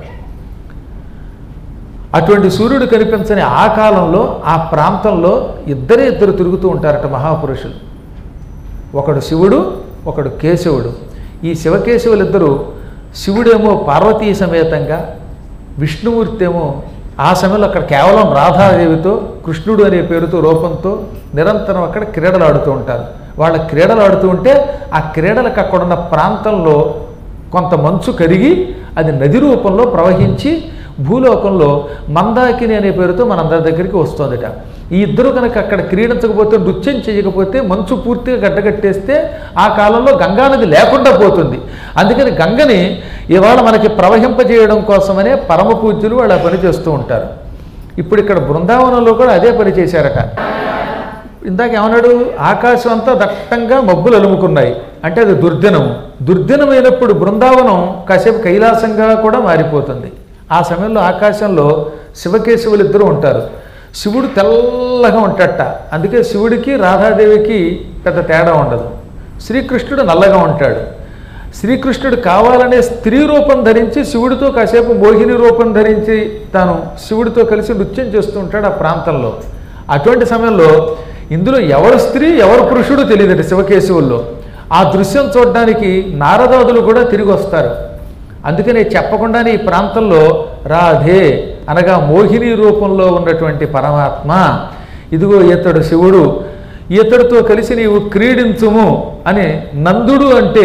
S1: అటువంటి సూర్యుడు కనిపించని ఆ కాలంలో ఆ ప్రాంతంలో ఇద్దరే ఇద్దరు తిరుగుతూ ఉంటారట మహాపురుషులు ఒకడు శివుడు ఒకడు కేశవుడు ఈ శివకేశవులిద్దరూ శివుడేమో పార్వతీ సమేతంగా విష్ణుమూర్తి ఏమో ఆ సమయంలో అక్కడ కేవలం రాధాదేవితో కృష్ణుడు అనే పేరుతో రూపంతో నిరంతరం అక్కడ క్రీడలు ఆడుతూ ఉంటారు వాళ్ళ క్రీడలు ఆడుతూ ఉంటే ఆ క్రీడలకు అక్కడున్న ప్రాంతంలో కొంత మంచు కరిగి అది నది రూపంలో ప్రవహించి భూలోకంలో మందాకిని అనే పేరుతో మనందరి దగ్గరికి వస్తుందట ఈ ఇద్దరు కనుక అక్కడ క్రీడించకపోతే నృత్యం చేయకపోతే మంచు పూర్తిగా గడ్డగట్టేస్తే ఆ కాలంలో గంగానది లేకుండా పోతుంది అందుకని గంగని ఇవాళ మనకి ప్రవహింపజేయడం కోసమనే పరమ పూజ్యులు వాళ్ళు ఆ పని చేస్తూ ఉంటారు ఇప్పుడు ఇక్కడ బృందావనంలో కూడా అదే పని చేశారట ఇందాక ఏమన్నాడు ఆకాశం అంతా దట్టంగా మబ్బులు అలుముకున్నాయి అంటే అది దుర్దినం దుర్దినమైనప్పుడు బృందావనం కాసేపు కైలాసంగా కూడా మారిపోతుంది ఆ సమయంలో ఆకాశంలో శివకేశవులు ఇద్దరు ఉంటారు శివుడు తెల్లగా ఉంటాడట అందుకే శివుడికి రాధాదేవికి పెద్ద తేడా ఉండదు శ్రీకృష్ణుడు నల్లగా ఉంటాడు శ్రీకృష్ణుడు కావాలనే స్త్రీ రూపం ధరించి శివుడితో కాసేపు మోహిని రూపం ధరించి తాను శివుడితో కలిసి నృత్యం చేస్తూ ఉంటాడు ఆ ప్రాంతంలో అటువంటి సమయంలో ఇందులో ఎవరు స్త్రీ ఎవరు పురుషుడు తెలియదట శివకేశవుల్లో ఆ దృశ్యం చూడడానికి నారదాదులు కూడా తిరిగి వస్తారు అందుకనే చెప్పకుండానే ఈ ప్రాంతంలో రాధే అనగా మోహిని రూపంలో ఉన్నటువంటి పరమాత్మ ఇదిగో ఇతడు శివుడు ఇతడితో కలిసి నీవు క్రీడించుము అని నందుడు అంటే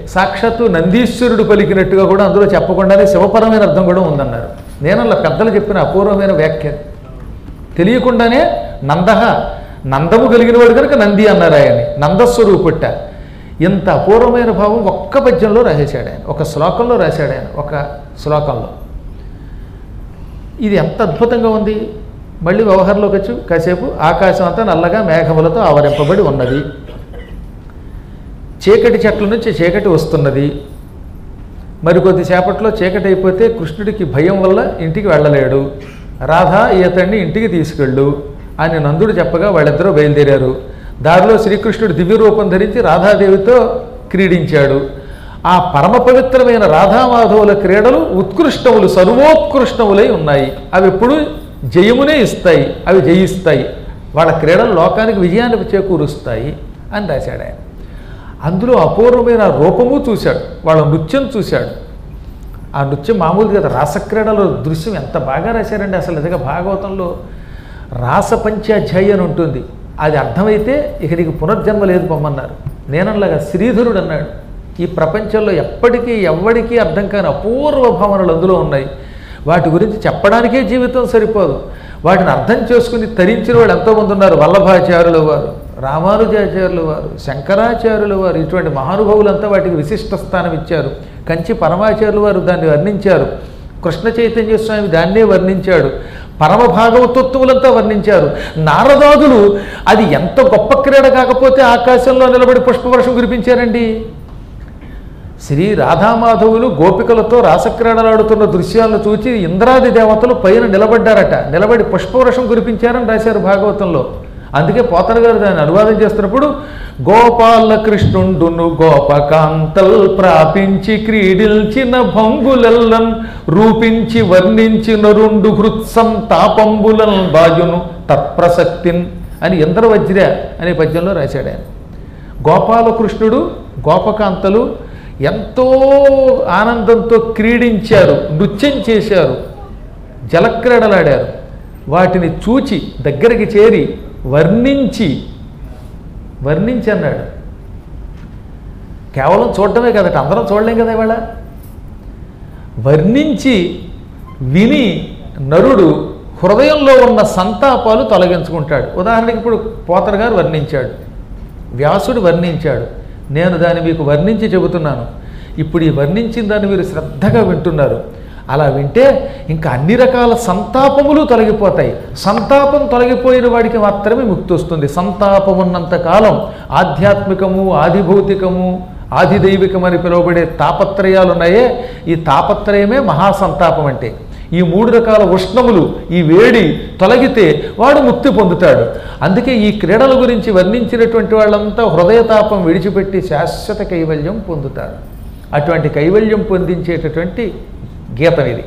S1: సాక్షాత్తు నందీశ్వరుడు పలికినట్టుగా కూడా అందులో చెప్పకుండానే శివపరమైన అర్థం కూడా ఉందన్నారు నేను అలా పెద్దలు చెప్పిన అపూర్వమైన వ్యాఖ్య తెలియకుండానే నందహ నందము కలిగిన వాడు కనుక నంది అన్నారు ఆయన్ని నందస్వరూపుట్ట ఇంత అపూర్వమైన భావం ఒక్క పద్యంలో రాసేశాడు ఆయన ఒక శ్లోకంలో రాశాడు ఆయన ఒక శ్లోకంలో ఇది ఎంత అద్భుతంగా ఉంది మళ్ళీ వ్యవహారంలోకి వచ్చి కాసేపు ఆకాశం అంతా నల్లగా మేఘములతో ఆవరింపబడి ఉన్నది చీకటి చెట్ల నుంచి చీకటి వస్తున్నది మరికొద్ది సేపట్లో చీకటి అయిపోతే కృష్ణుడికి భయం వల్ల ఇంటికి వెళ్ళలేడు రాధా ఈతన్ని ఇంటికి తీసుకెళ్ళు అని నందుడు చెప్పగా వాళ్ళిద్దరూ బయలుదేరారు దారిలో శ్రీకృష్ణుడు దివ్య రూపం ధరించి రాధాదేవితో క్రీడించాడు ఆ పరమ పవిత్రమైన రాధామాధవుల క్రీడలు ఉత్కృష్టములు సర్వోత్కృష్టములై ఉన్నాయి అవి ఎప్పుడు జయమునే ఇస్తాయి అవి జయిస్తాయి వాళ్ళ క్రీడలు లోకానికి విజయాన్ని చేకూరుస్తాయి అని రాశాడు ఆయన అందులో అపూర్వమైన రూపము చూశాడు వాళ్ళ నృత్యం చూశాడు ఆ నృత్యం మామూలు కదా రాసక్రీడల దృశ్యం ఎంత బాగా రాశారండి అసలు నిజంగా భాగవతంలో రాస పంచాధ్యాయి అని ఉంటుంది అది అర్థమైతే ఇక నీకు పునర్జన్మ లేదు పొమ్మన్నారు నేనలాగా శ్రీధరుడు అన్నాడు ఈ ప్రపంచంలో ఎప్పటికీ ఎవ్వడికీ అర్థం కాని అపూర్వ భావనలు అందులో ఉన్నాయి వాటి గురించి చెప్పడానికే జీవితం సరిపోదు వాటిని అర్థం చేసుకుని తరించిన వాళ్ళు ఎంతోమంది ఉన్నారు వల్లభాచార్యుల వారు రామానుజాచార్యుల వారు శంకరాచార్యుల వారు ఇటువంటి మహానుభావులంతా వాటికి విశిష్ట స్థానం ఇచ్చారు కంచి పరమాచార్యుల వారు దాన్ని వర్ణించారు కృష్ణ చైతన్య స్వామి దాన్నే వర్ణించాడు పరమ భాగవతత్వములంతా వర్ణించారు నారదాదులు అది ఎంత గొప్ప క్రీడ కాకపోతే ఆకాశంలో నిలబడి పుష్పవర్షం కురిపించారండి శ్రీ రాధామాధవులు గోపికలతో రాసక్రీడలాడుతున్న దృశ్యాలను చూచి ఇంద్రాది దేవతలు పైన నిలబడ్డారట నిలబడి పుష్పవర్షం కురిపించారని రాశారు భాగవతంలో అందుకే పోతన గారు దాన్ని అనువాదం చేస్తున్నప్పుడు గోపాల కృష్ణుండును గోపకాంతల్ ప్రాపించి క్రీడిల్చిన భంగులెల్లన్ రూపించి వర్ణించిన రెండు హృత్సం తాపంబులన్ బాజును తత్ప్రసక్తిన్ అని ఇంద్రవజ్ర అనే పద్యంలో రాశాడు ఆయన గోపాలకృష్ణుడు గోపకాంతలు ఎంతో ఆనందంతో క్రీడించారు నృత్యం చేశారు జలక్రీడలాడారు వాటిని చూచి దగ్గరికి చేరి వర్ణించి వర్ణించి అన్నాడు కేవలం చూడటమే కదట అందరం చూడలేం కదా ఇవాళ వర్ణించి విని నరుడు హృదయంలో ఉన్న సంతాపాలు తొలగించుకుంటాడు ఉదాహరణకి ఇప్పుడు పోతర్ గారు వర్ణించాడు వ్యాసుడు వర్ణించాడు నేను దాన్ని మీకు వర్ణించి చెబుతున్నాను ఇప్పుడు ఈ వర్ణించిన దాన్ని మీరు శ్రద్ధగా వింటున్నారు అలా వింటే ఇంకా అన్ని రకాల సంతాపములు తొలగిపోతాయి సంతాపం తొలగిపోయిన వాడికి మాత్రమే ముక్తి వస్తుంది సంతాపం ఉన్నంత కాలం ఆధ్యాత్మికము ఆదిభౌతికము ఆదిదైవికం అని పిలువబడే తాపత్రయాలు ఉన్నాయే ఈ తాపత్రయమే మహాసంతాపం అంటే ఈ మూడు రకాల ఉష్ణములు ఈ వేడి తొలగితే వాడు ముక్తి పొందుతాడు అందుకే ఈ క్రీడల గురించి వర్ణించినటువంటి వాళ్ళంతా హృదయతాపం విడిచిపెట్టి శాశ్వత కైవల్యం పొందుతారు అటువంటి కైవల్యం పొందించేటటువంటి గీతం ఇది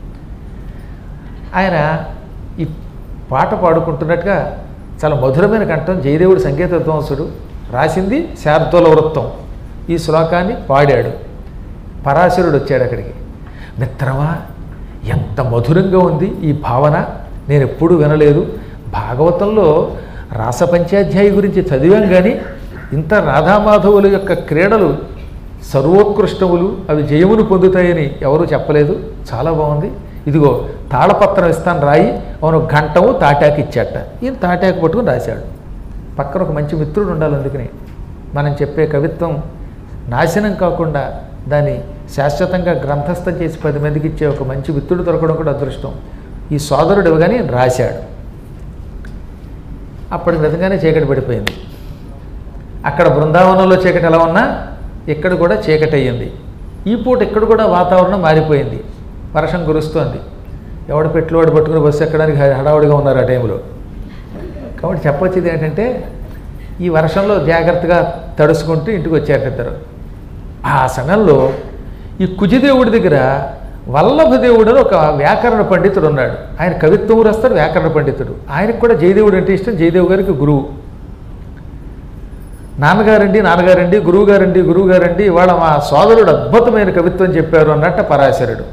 S1: ఆయన ఈ పాట పాడుకుంటున్నట్టుగా చాలా మధురమైన కంఠం జయదేవుడు సంగీత విద్వాంసుడు రాసింది శార్దూల వృత్తం ఈ శ్లోకాన్ని పాడాడు పరాశరుడు వచ్చాడు అక్కడికి మిత్రమా ఎంత మధురంగా ఉంది ఈ భావన నేను ఎప్పుడూ వినలేదు భాగవతంలో రాసపంచాధ్యాయి గురించి చదివాం కానీ ఇంత రాధామాధవుల యొక్క క్రీడలు సర్వోత్కృష్టములు అవి జయమును పొందుతాయని ఎవరూ చెప్పలేదు చాలా బాగుంది ఇదిగో తాళపత్రం ఇస్తాను రాయి అవును గంటము తాటాకు ఇచ్చాట ఈయన తాటాకు పట్టుకుని రాశాడు పక్కన ఒక మంచి మిత్రుడు ఉండాలి అందుకని మనం చెప్పే కవిత్వం నాశనం కాకుండా దాన్ని శాశ్వతంగా గ్రంథస్థం చేసి పది మందికి ఇచ్చే ఒక మంచి మిత్రుడు దొరకడం కూడా అదృష్టం ఈ సోదరుడు ఇవ్వగానే రాశాడు అప్పటికి నిజంగానే చీకటి పడిపోయింది అక్కడ బృందావనంలో చీకటి ఎలా ఉన్నా ఇక్కడ కూడా చీకటి అయ్యింది ఈ పూట ఇక్కడ కూడా వాతావరణం మారిపోయింది వర్షం కురుస్తోంది ఎవడు పెట్టువాడు పట్టుకుని బస్సు ఎక్కడానికి హ- హడావుడిగా ఉన్నారు ఆ టైంలో కాబట్టి చెప్పొచ్చేది ఏంటంటే ఈ వర్షంలో జాగ్రత్తగా తడుచుకుంటూ ఇంటికి వచ్చారు ఇద్దరు ఆ సమయంలో ఈ కుజిదేవుడి దగ్గర వల్లభదేవుడు అని ఒక వ్యాకరణ పండితుడు ఉన్నాడు ఆయన కవిత్వం రాస్తాడు వ్యాకరణ పండితుడు ఆయనకు కూడా జయదేవుడు అంటే ఇష్టం జయదేవ్ గారికి గురువు నాన్నగారండి నాన్నగారండి గురువుగారండి గురువుగారండి ఇవాళ మా సోదరుడు అద్భుతమైన కవిత్వం చెప్పారు అన్నట్ట పరాశరుడు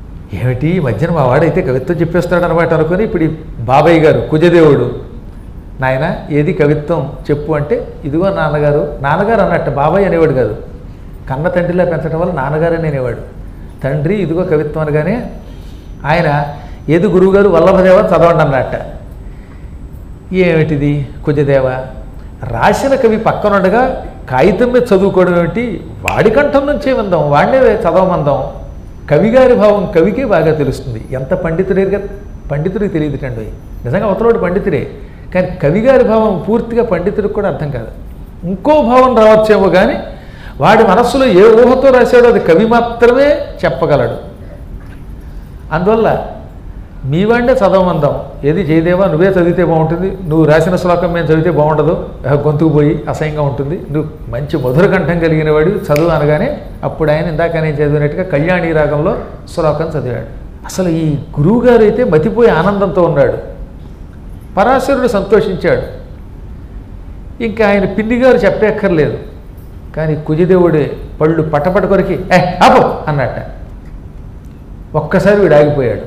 S1: ఏమిటి ఈ మధ్యన మా వాడైతే కవిత్వం చెప్పేస్తాడు అనమాట అనుకుని ఇప్పుడు ఈ బాబాయ్ గారు కుజదేవుడు నాయన ఏది కవిత్వం చెప్పు అంటే ఇదిగో నాన్నగారు నాన్నగారు అన్నట్టు బాబాయ్ అనేవాడు కాదు కన్న తండ్రిలా పెంచడం వల్ల నాన్నగారు అని అనేవాడు తండ్రి ఇదిగో కవిత్వం అనగానే ఆయన ఏది గురువుగారు వల్లభదేవ చదవండి అన్నట్ట ఏమిటిది కుజదేవ రాసిన కవి పక్కనుండగా కాగితం మీద చదువుకోవడం ఏమిటి వాడి కంఠం నుంచే విందాం వాడినే చదవమందాం కవిగారి భావం కవికే బాగా తెలుస్తుంది ఎంత పండితుడిగా పండితుడికి తెలియదుటండి నిజంగా అవతలవాడు పండితుడే కానీ కవిగారి భావం పూర్తిగా పండితుడికి కూడా అర్థం కాదు ఇంకో భావం రావచ్చేమో కానీ వాడి మనస్సులో ఏ ఊహతో రాశాడో అది కవి మాత్రమే చెప్పగలడు అందువల్ల మీ వాడినే చదవమందాం ఏది జయదేవా నువ్వే చదివితే బాగుంటుంది నువ్వు రాసిన శ్లోకం మేము చదివితే బాగుండదు ఆ గొంతుకు పోయి అసహ్యంగా ఉంటుంది నువ్వు మంచి మధుర కంఠం కలిగిన వాడు చదువు అనగానే అప్పుడు ఆయన ఇందాక నేను చదివినట్టుగా కళ్యాణి రాగంలో శ్లోకం చదివాడు అసలు ఈ గురువుగారు అయితే మతిపోయి ఆనందంతో ఉన్నాడు పరాశరుడు సంతోషించాడు ఇంకా ఆయన పిన్ని గారు చెప్పక్కర్లేదు కానీ కుజిదేవుడే పళ్ళు పట్టపట కొరికి ఏ ఆపో అన్నట్ట ఒక్కసారి వీడు ఆగిపోయాడు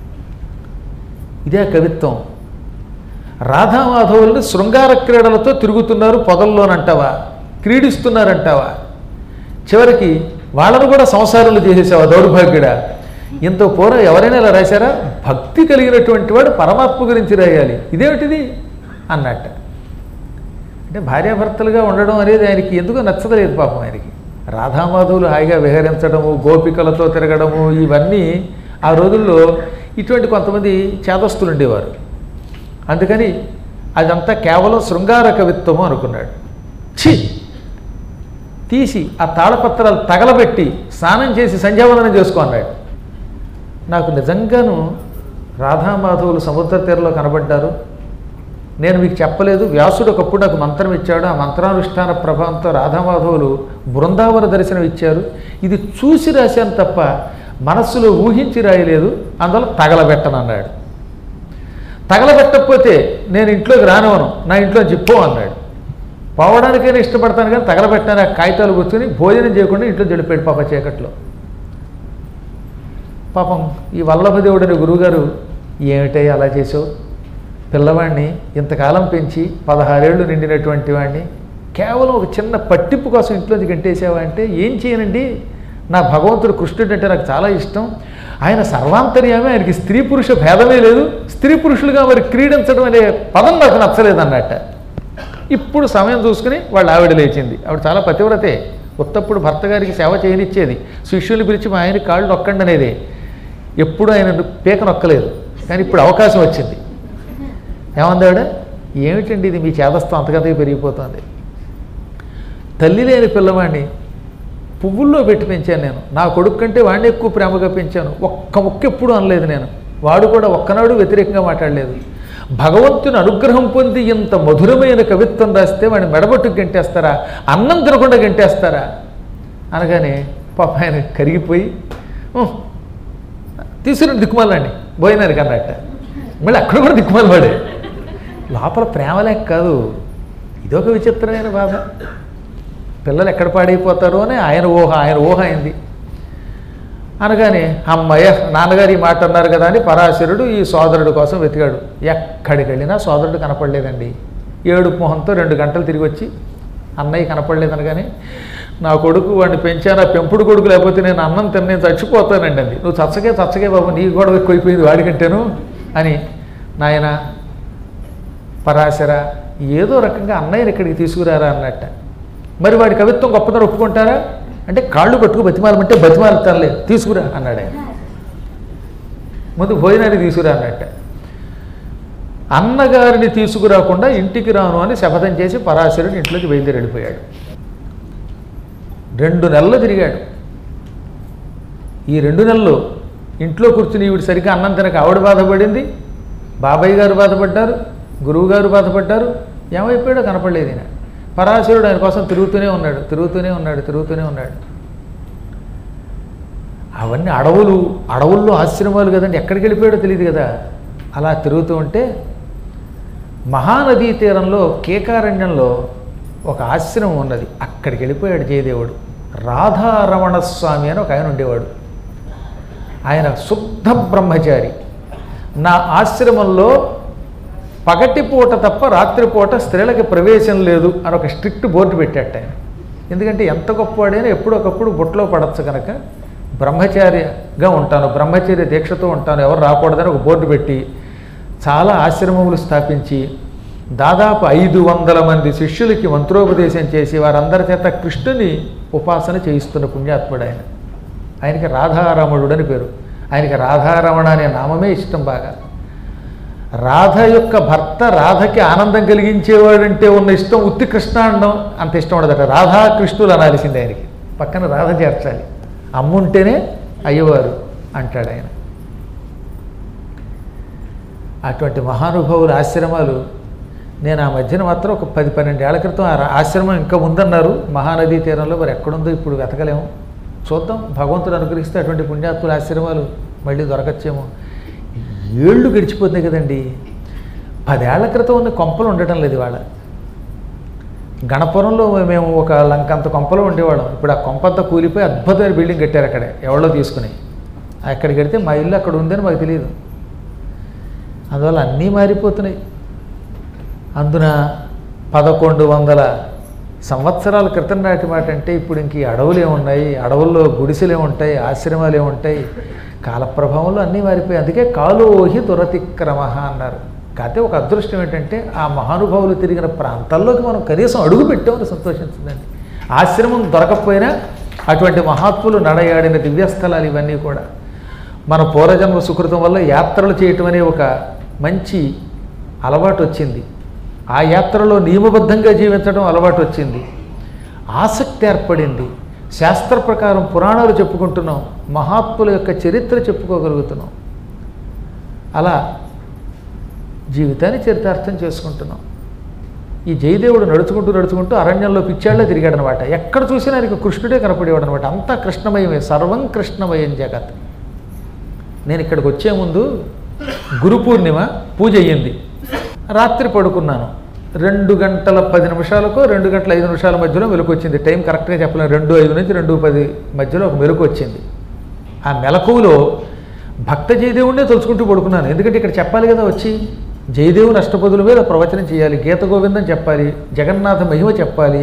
S1: ఇదే కవిత్వం రాధామాధవుల్ని శృంగార క్రీడలతో తిరుగుతున్నారు పొదల్లోనంటావా క్రీడిస్తున్నారంటావా చివరికి వాళ్ళను కూడా సంసారాలు చేసేసావా దౌర్భాగ్యుడా ఇంత పూర్వం ఎవరైనా ఇలా రాశారా భక్తి కలిగినటువంటి వాడు పరమాత్మ గురించి రాయాలి ఇదేమిటిది అన్నట్ట అంటే భార్యాభర్తలుగా ఉండడం అనేది ఆయనకి ఎందుకో నచ్చదలేదు పాపం ఆయనకి రాధామాధవులు హాయిగా విహరించడము గోపికలతో తిరగడము ఇవన్నీ ఆ రోజుల్లో ఇటువంటి కొంతమంది చేదస్తులు ఉండేవారు అందుకని అదంతా కేవలం శృంగార కవిత్వము అనుకున్నాడు ఛీ తీసి ఆ తాళపత్రాలు తగలబెట్టి స్నానం చేసి సంధ్యావందనం చేసుకో అన్నాడు నాకు నిజంగాను రాధామాధవులు సముద్ర తీరంలో కనబడ్డారు నేను మీకు చెప్పలేదు వ్యాసుడు ఒకప్పుడు నాకు మంత్రం ఇచ్చాడు ఆ మంత్రానుష్ఠాన ప్రభావంతో రాధామాధవులు బృందావన దర్శనం ఇచ్చారు ఇది చూసి రాశాను తప్ప మనస్సులో ఊహించి రాయలేదు అందువల్ల తగలబెట్టనన్నాడు తగలబెట్టకపోతే నేను ఇంట్లోకి రానివను నా ఇంట్లో జిప్పో అన్నాడు పోవడానికైనా ఇష్టపడతాను కానీ తగలబెట్టాను ఆ కాగితాలు కూర్చొని భోజనం చేయకుండా ఇంట్లో జడిపాడు పాప చీకట్లో పాపం ఈ వల్లభదేవుడని గురువుగారు ఏమిటయ్యా అలా చేసావు పిల్లవాడిని ఇంతకాలం పెంచి పదహారేళ్ళు నిండినటువంటి వాడిని కేవలం ఒక చిన్న పట్టింపు కోసం ఇంట్లోంచి గంటేసావా అంటే ఏం చేయనండి నా భగవంతుడు కృష్ణుడు అంటే నాకు చాలా ఇష్టం ఆయన సర్వాంతర్యామే ఆయనకి స్త్రీ పురుష భేదమే లేదు స్త్రీ పురుషులుగా మరి క్రీడించడం అనే పదం నాకు నచ్చలేదు అన్నట్ట ఇప్పుడు సమయం చూసుకుని వాళ్ళ ఆవిడ లేచింది ఆవిడ చాలా పతివ్రతే ఉత్తప్పుడు భర్త గారికి సేవ చేయనిచ్చేది శిష్యులు పిలిచి మా ఆయన కాళ్ళు నొక్కండి అనేది ఎప్పుడు ఆయన పీక నొక్కలేదు కానీ ఇప్పుడు అవకాశం వచ్చింది ఏమంది ఆవిడ ఏమిటండి ఇది మీ చేదస్తం అంతకంతగా పెరిగిపోతుంది తల్లి లేని పిల్లవాడిని పువ్వుల్లో పెట్టి పెంచాను నేను నా కొడుకు కంటే వాడిని ఎక్కువ ప్రేమగా పెంచాను ఒక్క ముక్క ఎప్పుడు అనలేదు నేను వాడు కూడా ఒక్కనాడు వ్యతిరేకంగా మాట్లాడలేదు భగవంతుని అనుగ్రహం పొంది ఇంత మధురమైన కవిత్వం రాస్తే వాడిని మెడబట్టుకు గంటేస్తారా అన్నం తినకుండా గంటేస్తారా అనగానే పాప ఆయన కరిగిపోయి "ఉహ్, తీసుకురండి దిక్కుమాలండి భోజనానికి అన్నట్ట మళ్ళీ అక్కడ కూడా దిక్కుమాలి వాడే లోపల ప్రేమ లేక కాదు ఇదొక విచిత్రమైన బాధ పిల్లలు ఎక్కడ పాడైపోతారో అని ఆయన ఊహ ఆయన ఊహ అయింది అనగానే అమ్మయ్య నాన్నగారు ఈ మాట అన్నారు కదా అని పరాశరుడు ఈ సోదరుడు కోసం వెతికాడు ఎక్కడికి వెళ్ళినా సోదరుడు కనపడలేదండి ఏడు మొహంతో రెండు గంటలు తిరిగి వచ్చి అన్నయ్య కనపడలేదు అనగానే నా కొడుకు వాడిని పెంచాను ఆ పెంపుడు కొడుకు లేకపోతే నేను అన్నం తిన్న నేను చచ్చిపోతానండి అంది నువ్వు చచ్చగే చచ్చగే బాబు నీ గొడవ ఎక్కువైపోయింది వాడికంటేను అని నాయన పరాశర ఏదో రకంగా అన్నయ్యని ఇక్కడికి తీసుకురారా అన్నట్ట మరి వాడి కవిత్వం గొప్పదని ఒప్పుకుంటారా అంటే కాళ్ళు పట్టుకు బతిమాలమంటే బతిమాలుతానులే తీసుకురా అన్నాడు ఆయన ముందు భోజనానికి తీసుకురా అన్నట్ట అన్నగారిని తీసుకురాకుండా ఇంటికి రాను అని శపథం చేసి పరాశరుడు ఇంట్లోకి బయలుదేరి వెళ్ళిపోయాడు రెండు నెలలు తిరిగాడు ఈ రెండు నెలలు ఇంట్లో కూర్చుని ఈవిడ సరిగ్గా అన్నం తినక ఆవిడ బాధపడింది బాబాయ్ గారు బాధపడ్డారు గురువు గారు బాధపడ్డారు ఏమైపోయాడో కనపడలేదు ఈయన పరాశరుడు ఆయన కోసం తిరుగుతూనే ఉన్నాడు తిరుగుతూనే ఉన్నాడు తిరుగుతూనే ఉన్నాడు అవన్నీ అడవులు అడవుల్లో ఆశ్రమాలు కదండి ఎక్కడికి వెళ్ళిపోయాడో తెలియదు కదా అలా తిరుగుతూ ఉంటే మహానదీ తీరంలో కేకారణ్యంలో ఒక ఆశ్రమం ఉన్నది అక్కడికి వెళ్ళిపోయాడు జయదేవుడు రాధారమణ స్వామి అని ఒక ఆయన ఉండేవాడు ఆయన శుద్ధ బ్రహ్మచారి నా ఆశ్రమంలో పగటిపూట తప్ప రాత్రిపూట స్త్రీలకి ప్రవేశం లేదు అని ఒక స్ట్రిక్ట్ బోర్డు పెట్టాట ఆయన ఎందుకంటే ఎంత గొప్పవాడైనా ఎప్పుడొకప్పుడు బుట్టలో పడచ్చు కనుక బ్రహ్మచారిగా ఉంటాను బ్రహ్మచర్య దీక్షతో ఉంటాను ఎవరు రాకూడదని ఒక బోర్డు పెట్టి చాలా ఆశ్రమములు స్థాపించి దాదాపు ఐదు వందల మంది శిష్యులకి మంత్రోపదేశం చేసి వారందరి చేత కృష్ణుని ఉపాసన చేయిస్తున్న పుణ్యాత్ముడు ఆయన ఆయనకి రాధారమణుడు అని పేరు ఆయనకి రాధారమణ అనే నామమే ఇష్టం బాగా రాధ యొక్క భర్త రాధకి ఆనందం కలిగించేవాడంటే ఉన్న ఇష్టం ఉత్తి కృష్ణ అనడం అంత ఇష్టం ఉండదట రాధా కృష్ణులు అనాల్సిందే ఆయనకి పక్కన రాధ చేర్చాలి అమ్ముంటేనే అయ్యవారు అంటాడు ఆయన అటువంటి మహానుభావుల ఆశ్రమాలు నేను ఆ మధ్యన మాత్రం ఒక పది పన్నెండేళ్ల క్రితం ఆ రా- ఆశ్రమం ఇంకా ఉందన్నారు మహానదీ తీరంలో మరి ఎక్కడుందో ఇప్పుడు వెతకలేము చూద్దాం భగవంతుడు అనుగ్రహిస్తే అటువంటి పుణ్యాత్ముల ఆశ్రమాలు మళ్ళీ దొరకచ్చేమో ఏళ్ళు గడిచిపోతున్నాయి కదండి పదేళ్ల క్రితం ఉన్న కొంపలు ఉండటం లేదు ఇవాళ గణపురంలో మేము ఒక లంకంత కొంపలో ఉండేవాళ్ళం ఇప్పుడు ఆ కొంపంతా కూలిపోయి అద్భుతమైన బిల్డింగ్ కట్టారు అక్కడ ఎవరో తీసుకుని అక్కడికి వెడితే మా ఇల్లు అక్కడ ఉందని మాకు తెలియదు అందువల్ల అన్నీ మారిపోతున్నాయి అందున పదకొండు వందల సంవత్సరాల క్రితం నాటి మాట అంటే ఇప్పుడు ఇంక ఈ అడవులు ఏమున్నాయి అడవుల్లో గుడిసెలు ఏముంటాయి ఆశ్రమాలు ఏముంటాయి కాలప్రభావంలో అన్నీ మారిపోయాయి అందుకే కాలోహి దురతిక్రమ అన్నారు కాకపోతే ఒక అదృష్టం ఏంటంటే ఆ మహానుభావులు తిరిగిన ప్రాంతాల్లోకి మనం కనీసం అడుగు పెట్టామని సంతోషించిందండి ఆశ్రమం దొరకకపోయినా అటువంటి మహాత్ములు నడయాడిన దివ్యస్థలాలు ఇవన్నీ కూడా మన పూర్వజన్మ సుకృతం వల్ల యాత్రలు చేయటం అనే ఒక మంచి అలవాటు వచ్చింది ఆ యాత్రలో నియమబద్ధంగా జీవించడం అలవాటు వచ్చింది ఆసక్తి ఏర్పడింది శాస్త్ర ప్రకారం పురాణాలు చెప్పుకుంటున్నాం మహాత్ముల యొక్క చరిత్ర చెప్పుకోగలుగుతున్నాం అలా జీవితాన్ని చరితార్థం చేసుకుంటున్నాం ఈ జయదేవుడు నడుచుకుంటూ నడుచుకుంటూ అరణ్యంలో పిచ్చాళ్ళే తిరిగాడనమాట ఎక్కడ చూసినా ఆయనకు కృష్ణుడే కనపడేవాడు అనమాట అంతా కృష్ణమయమే సర్వం కృష్ణమయం జగత్ నేను ఇక్కడికి వచ్చే ముందు గురు పూర్ణిమ పూజ అయ్యింది రాత్రి పడుకున్నాను రెండు గంటల పది నిమిషాలకు రెండు గంటల ఐదు నిమిషాల మధ్యలో మెలకు వచ్చింది టైం కరెక్ట్గా చెప్పలేను రెండు ఐదు నుంచి రెండు పది మధ్యలో ఒక మెలకు వచ్చింది ఆ మెలకువలో భక్త జయదేవుడినే తలుచుకుంటూ పడుకున్నాను ఎందుకంటే ఇక్కడ చెప్పాలి కదా వచ్చి జయదేవుని అష్టపదుల మీద ప్రవచనం చేయాలి గీత గోవిందం చెప్పాలి జగన్నాథ మహిమ చెప్పాలి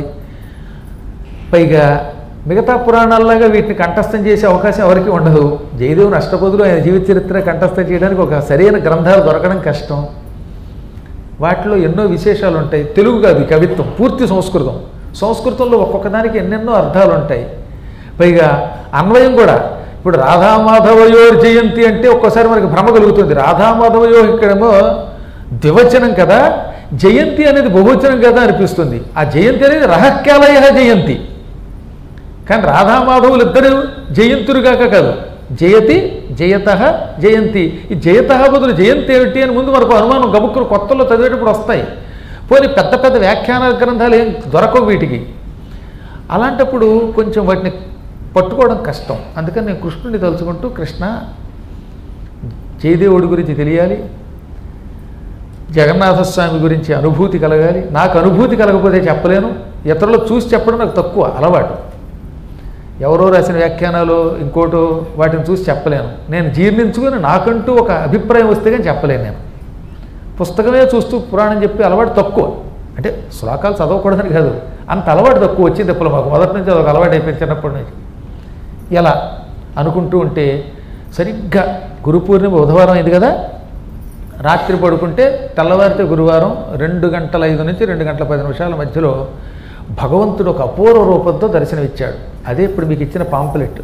S1: పైగా మిగతా పురాణాల్లాగా వీటిని కంఠస్థం చేసే అవకాశం ఎవరికి ఉండదు జయదేవుని అష్టపదులు ఆయన జీవిత చరిత్ర కంఠస్థం చేయడానికి ఒక సరైన గ్రంథాలు దొరకడం కష్టం వాటిలో ఎన్నో విశేషాలు ఉంటాయి తెలుగు కాదు ఈ కవిత్వం పూర్తి సంస్కృతం సంస్కృతంలో ఒక్కొక్క దానికి ఎన్నెన్నో అర్థాలు ఉంటాయి పైగా అన్వయం కూడా ఇప్పుడు రాధామాధవయోర్ జయంతి అంటే ఒక్కోసారి మనకి భ్రమ కలుగుతుంది రాధామాధవయో ఇక్కడేమో ద్వివచనం కదా జయంతి అనేది బహువచనం కదా అనిపిస్తుంది ఆ జయంతి అనేది రహక్యాలయ జయంతి కానీ రాధామాధవులు ఇద్దరు జయంతురుగాక కాదు జయతి జయత జయంతి ఈ జయత బదులు జయంతి ఏమిటి అని ముందు మనకు అనుమానం గబుక్కులు కొత్తలో చదివేటప్పుడు వస్తాయి పోనీ పెద్ద పెద్ద వ్యాఖ్యాన గ్రంథాలు ఏం దొరకవు వీటికి అలాంటప్పుడు కొంచెం వాటిని పట్టుకోవడం కష్టం అందుకని నేను కృష్ణుడిని తలుచుకుంటూ కృష్ణ జయదేవుడి గురించి తెలియాలి జగన్నాథస్వామి గురించి అనుభూతి కలగాలి నాకు అనుభూతి కలగకపోతే చెప్పలేను ఇతరులకు చూసి చెప్పడం నాకు తక్కువ అలవాటు ఎవరో రాసిన వ్యాఖ్యానాలు ఇంకోటో వాటిని చూసి చెప్పలేను నేను జీర్ణించుకొని నాకంటూ ఒక అభిప్రాయం వస్తే కానీ చెప్పలేను నేను పుస్తకమే చూస్తూ పురాణం చెప్పి అలవాటు తక్కువ అంటే శ్లోకాలు చదవకూడదని కాదు అంత అలవాటు తక్కువ వచ్చింది ఇప్పుడు మాకు మొదటి నుంచి అదొక అలవాటు అయిపోయింది చిన్నప్పటి నుంచి ఎలా అనుకుంటూ ఉంటే సరిగ్గా గురు పూర్ణిమ బుధవారం అయింది కదా రాత్రి పడుకుంటే తెల్లవారితే గురువారం రెండు గంటల ఐదు నుంచి రెండు గంటల పది నిమిషాల మధ్యలో భగవంతుడు ఒక అపూర్వ రూపంతో దర్శనమిచ్చాడు అదే ఇప్పుడు మీకు ఇచ్చిన పాంపులెట్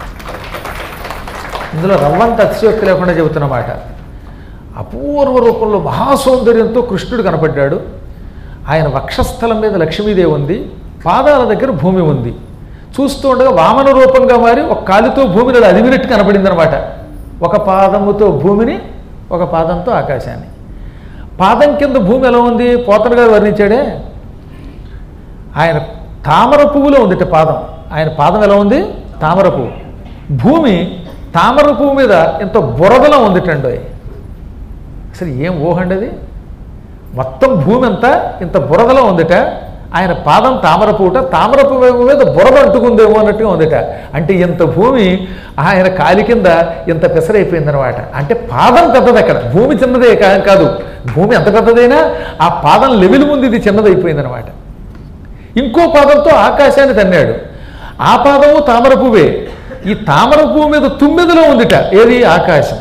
S1: ఇందులో రవ్వంత అతిశయోక్తి లేకుండా చెబుతున్నమాట అపూర్వ రూపంలో మహాసౌందర్యంతో కృష్ణుడు కనపడ్డాడు ఆయన వక్షస్థలం మీద లక్ష్మీదేవి ఉంది పాదాల దగ్గర భూమి ఉంది చూస్తూ ఉండగా వామన రూపంగా మారి ఒక కాలితో భూమిని అలా అదిమినట్టు కనపడింది అనమాట ఒక పాదముతో భూమిని ఒక పాదంతో ఆకాశాన్ని పాదం కింద భూమి ఎలా ఉంది పోతన గారు వర్ణించాడే ఆయన తామర పువ్వులో ఉందిట పాదం ఆయన పాదం ఎలా ఉంది తామర పువ్వు భూమి తామర పువ్వు మీద ఇంత బురదలో ఉందిటండి అసలు ఏం ఊహండి అది మొత్తం భూమి అంతా ఇంత బురదలో ఉందిట ఆయన పాదం తామరపూట తామరపు మీద బురద అంటుకుందేమో అన్నట్టుగా ఉందట అంటే ఇంత భూమి ఆయన కాలి కింద ఇంత పెసరైపోయిందనమాట అంటే పాదం పెద్దది అక్కడ భూమి చిన్నదే కా- కాదు భూమి ఎంత పెద్దదైనా ఆ పాదం లెవెల్ ముందు ఇది చిన్నదైపోయిందనమాట ఇంకో పాదంతో ఆకాశాన్ని తన్నాడు ఆ పాదము తామర పువ్వే ఈ తామర పువ్వు మీద తుమ్మెదలో ఉందిట ఏది ఆకాశం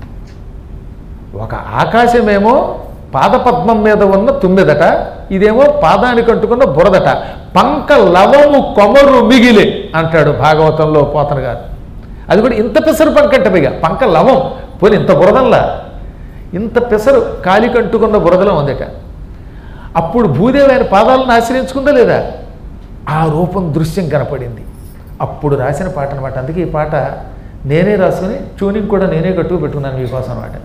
S1: ఒక ఆకాశమేమో పాదపద్మం మీద ఉన్న తుమ్మెదట ఇదేమో పాదానికి అంటుకున్న బురదట పంక లవము కొమరు మిగిలే అంటాడు భాగవతంలో పోతన గారు అది కూడా ఇంత పెసరు పంకంట పైగా పంక లవం పోనీ ఇంత బురదల్లా ఇంత పెసరు కాలికి అంటుకున్న బురదలో ఉందట అప్పుడు భూదేవి ఆయన పాదాలను ఆశ్రయించుకుందా లేదా ఆ రూపం దృశ్యం కనపడింది అప్పుడు రాసిన పాట అనమాట అందుకే ఈ పాట నేనే రాసుకుని ట్యూనింగ్ కూడా నేనే కట్టుకు పెట్టుకున్నాను మీకోసం అనమాట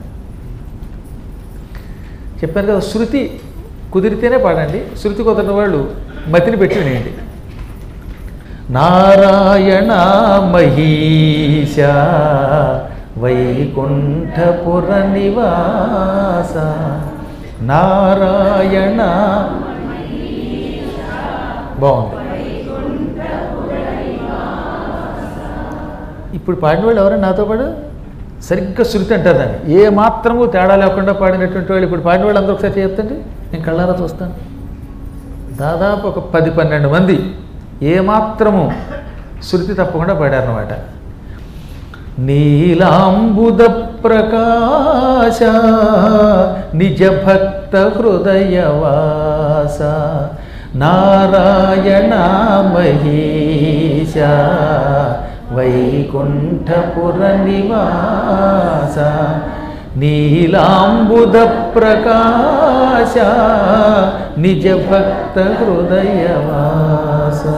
S1: చెప్పాను కదా శృతి కుదిరితేనే పాడండి శృతి కుదరని వాళ్ళు మతిని పెట్టి వినేయండి నారాయణ మహీష వైకుంఠపుర నివాస నారాయణ బాగుంది ఇప్పుడు పాడిన వాళ్ళు ఎవరైనా నాతో పాడు సరిగ్గా శృతి అంటారు దాన్ని ఏ మాత్రము తేడా లేకుండా పాడినటువంటి వాళ్ళు ఇప్పుడు పాడిన వాళ్ళు అందరూ ఒకసారి చెప్తండి నేను కళ్ళారా చూస్తాను దాదాపు ఒక పది పన్నెండు మంది ఏ మాత్రము శృతి తప్పకుండా పాడారన్నమాట నీలాంబుద ప్రకాశ నిజ భక్త హృదయవాస నారాయణ మహీష వైకుంఠపుర నివాస నీలాంబుద ప్రకాశ నిజ భక్త హృదయవాస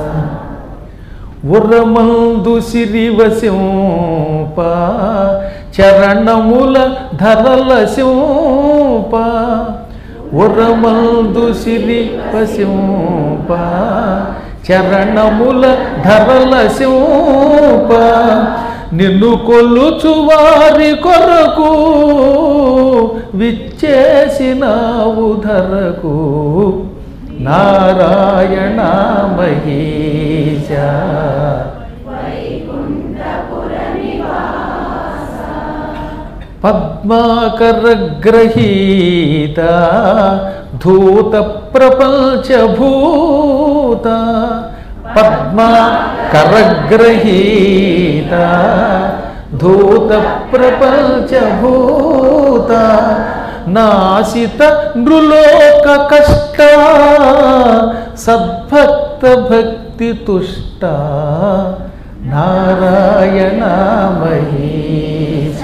S1: ఉరమందు సిరివసింప చరణముల ధరల శింప ఉరమందు సిరివసింప చరణముల ధరల శింప నిన్ను కొల్లుచు వారి కొరకు విచ్చేసినావు ధరకు నారాయణ మహీష పద్మాకరగ్రహీత ధూత ప్రపంచభూత పద్మాకరగ్రహీత ధూత ప్రపంచభూత నాశిత నృలోక కష్ట సద్భక్త భక్తి తుష్ట నారాయణ మహీష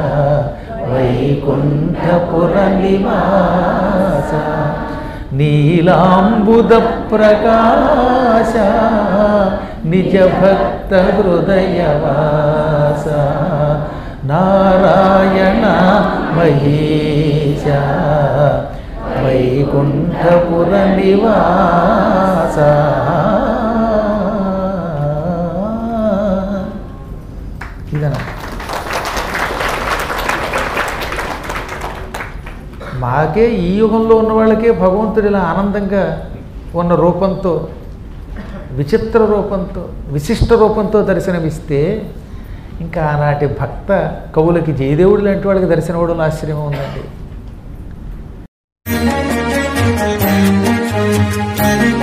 S1: వైకుంఠపుర నివాస నీలాంబుద ప్రకాశ నిజ భక్త హృదయవాస నారాయణ మహీష వైకుంఠపుర నివాస ఇదనా మాకే ఈ యుగంలో ఉన్న వాళ్ళకే భగవంతుడు ఇలా ఆనందంగా ఉన్న రూపంతో విచిత్ర రూపంతో విశిష్ట రూపంతో దర్శనమిస్తే ఇంకా ఆనాటి భక్త కవులకి జయదేవుడు లాంటి వాళ్ళకి దర్శనవడం ఆశ్చర్యం ఉందండి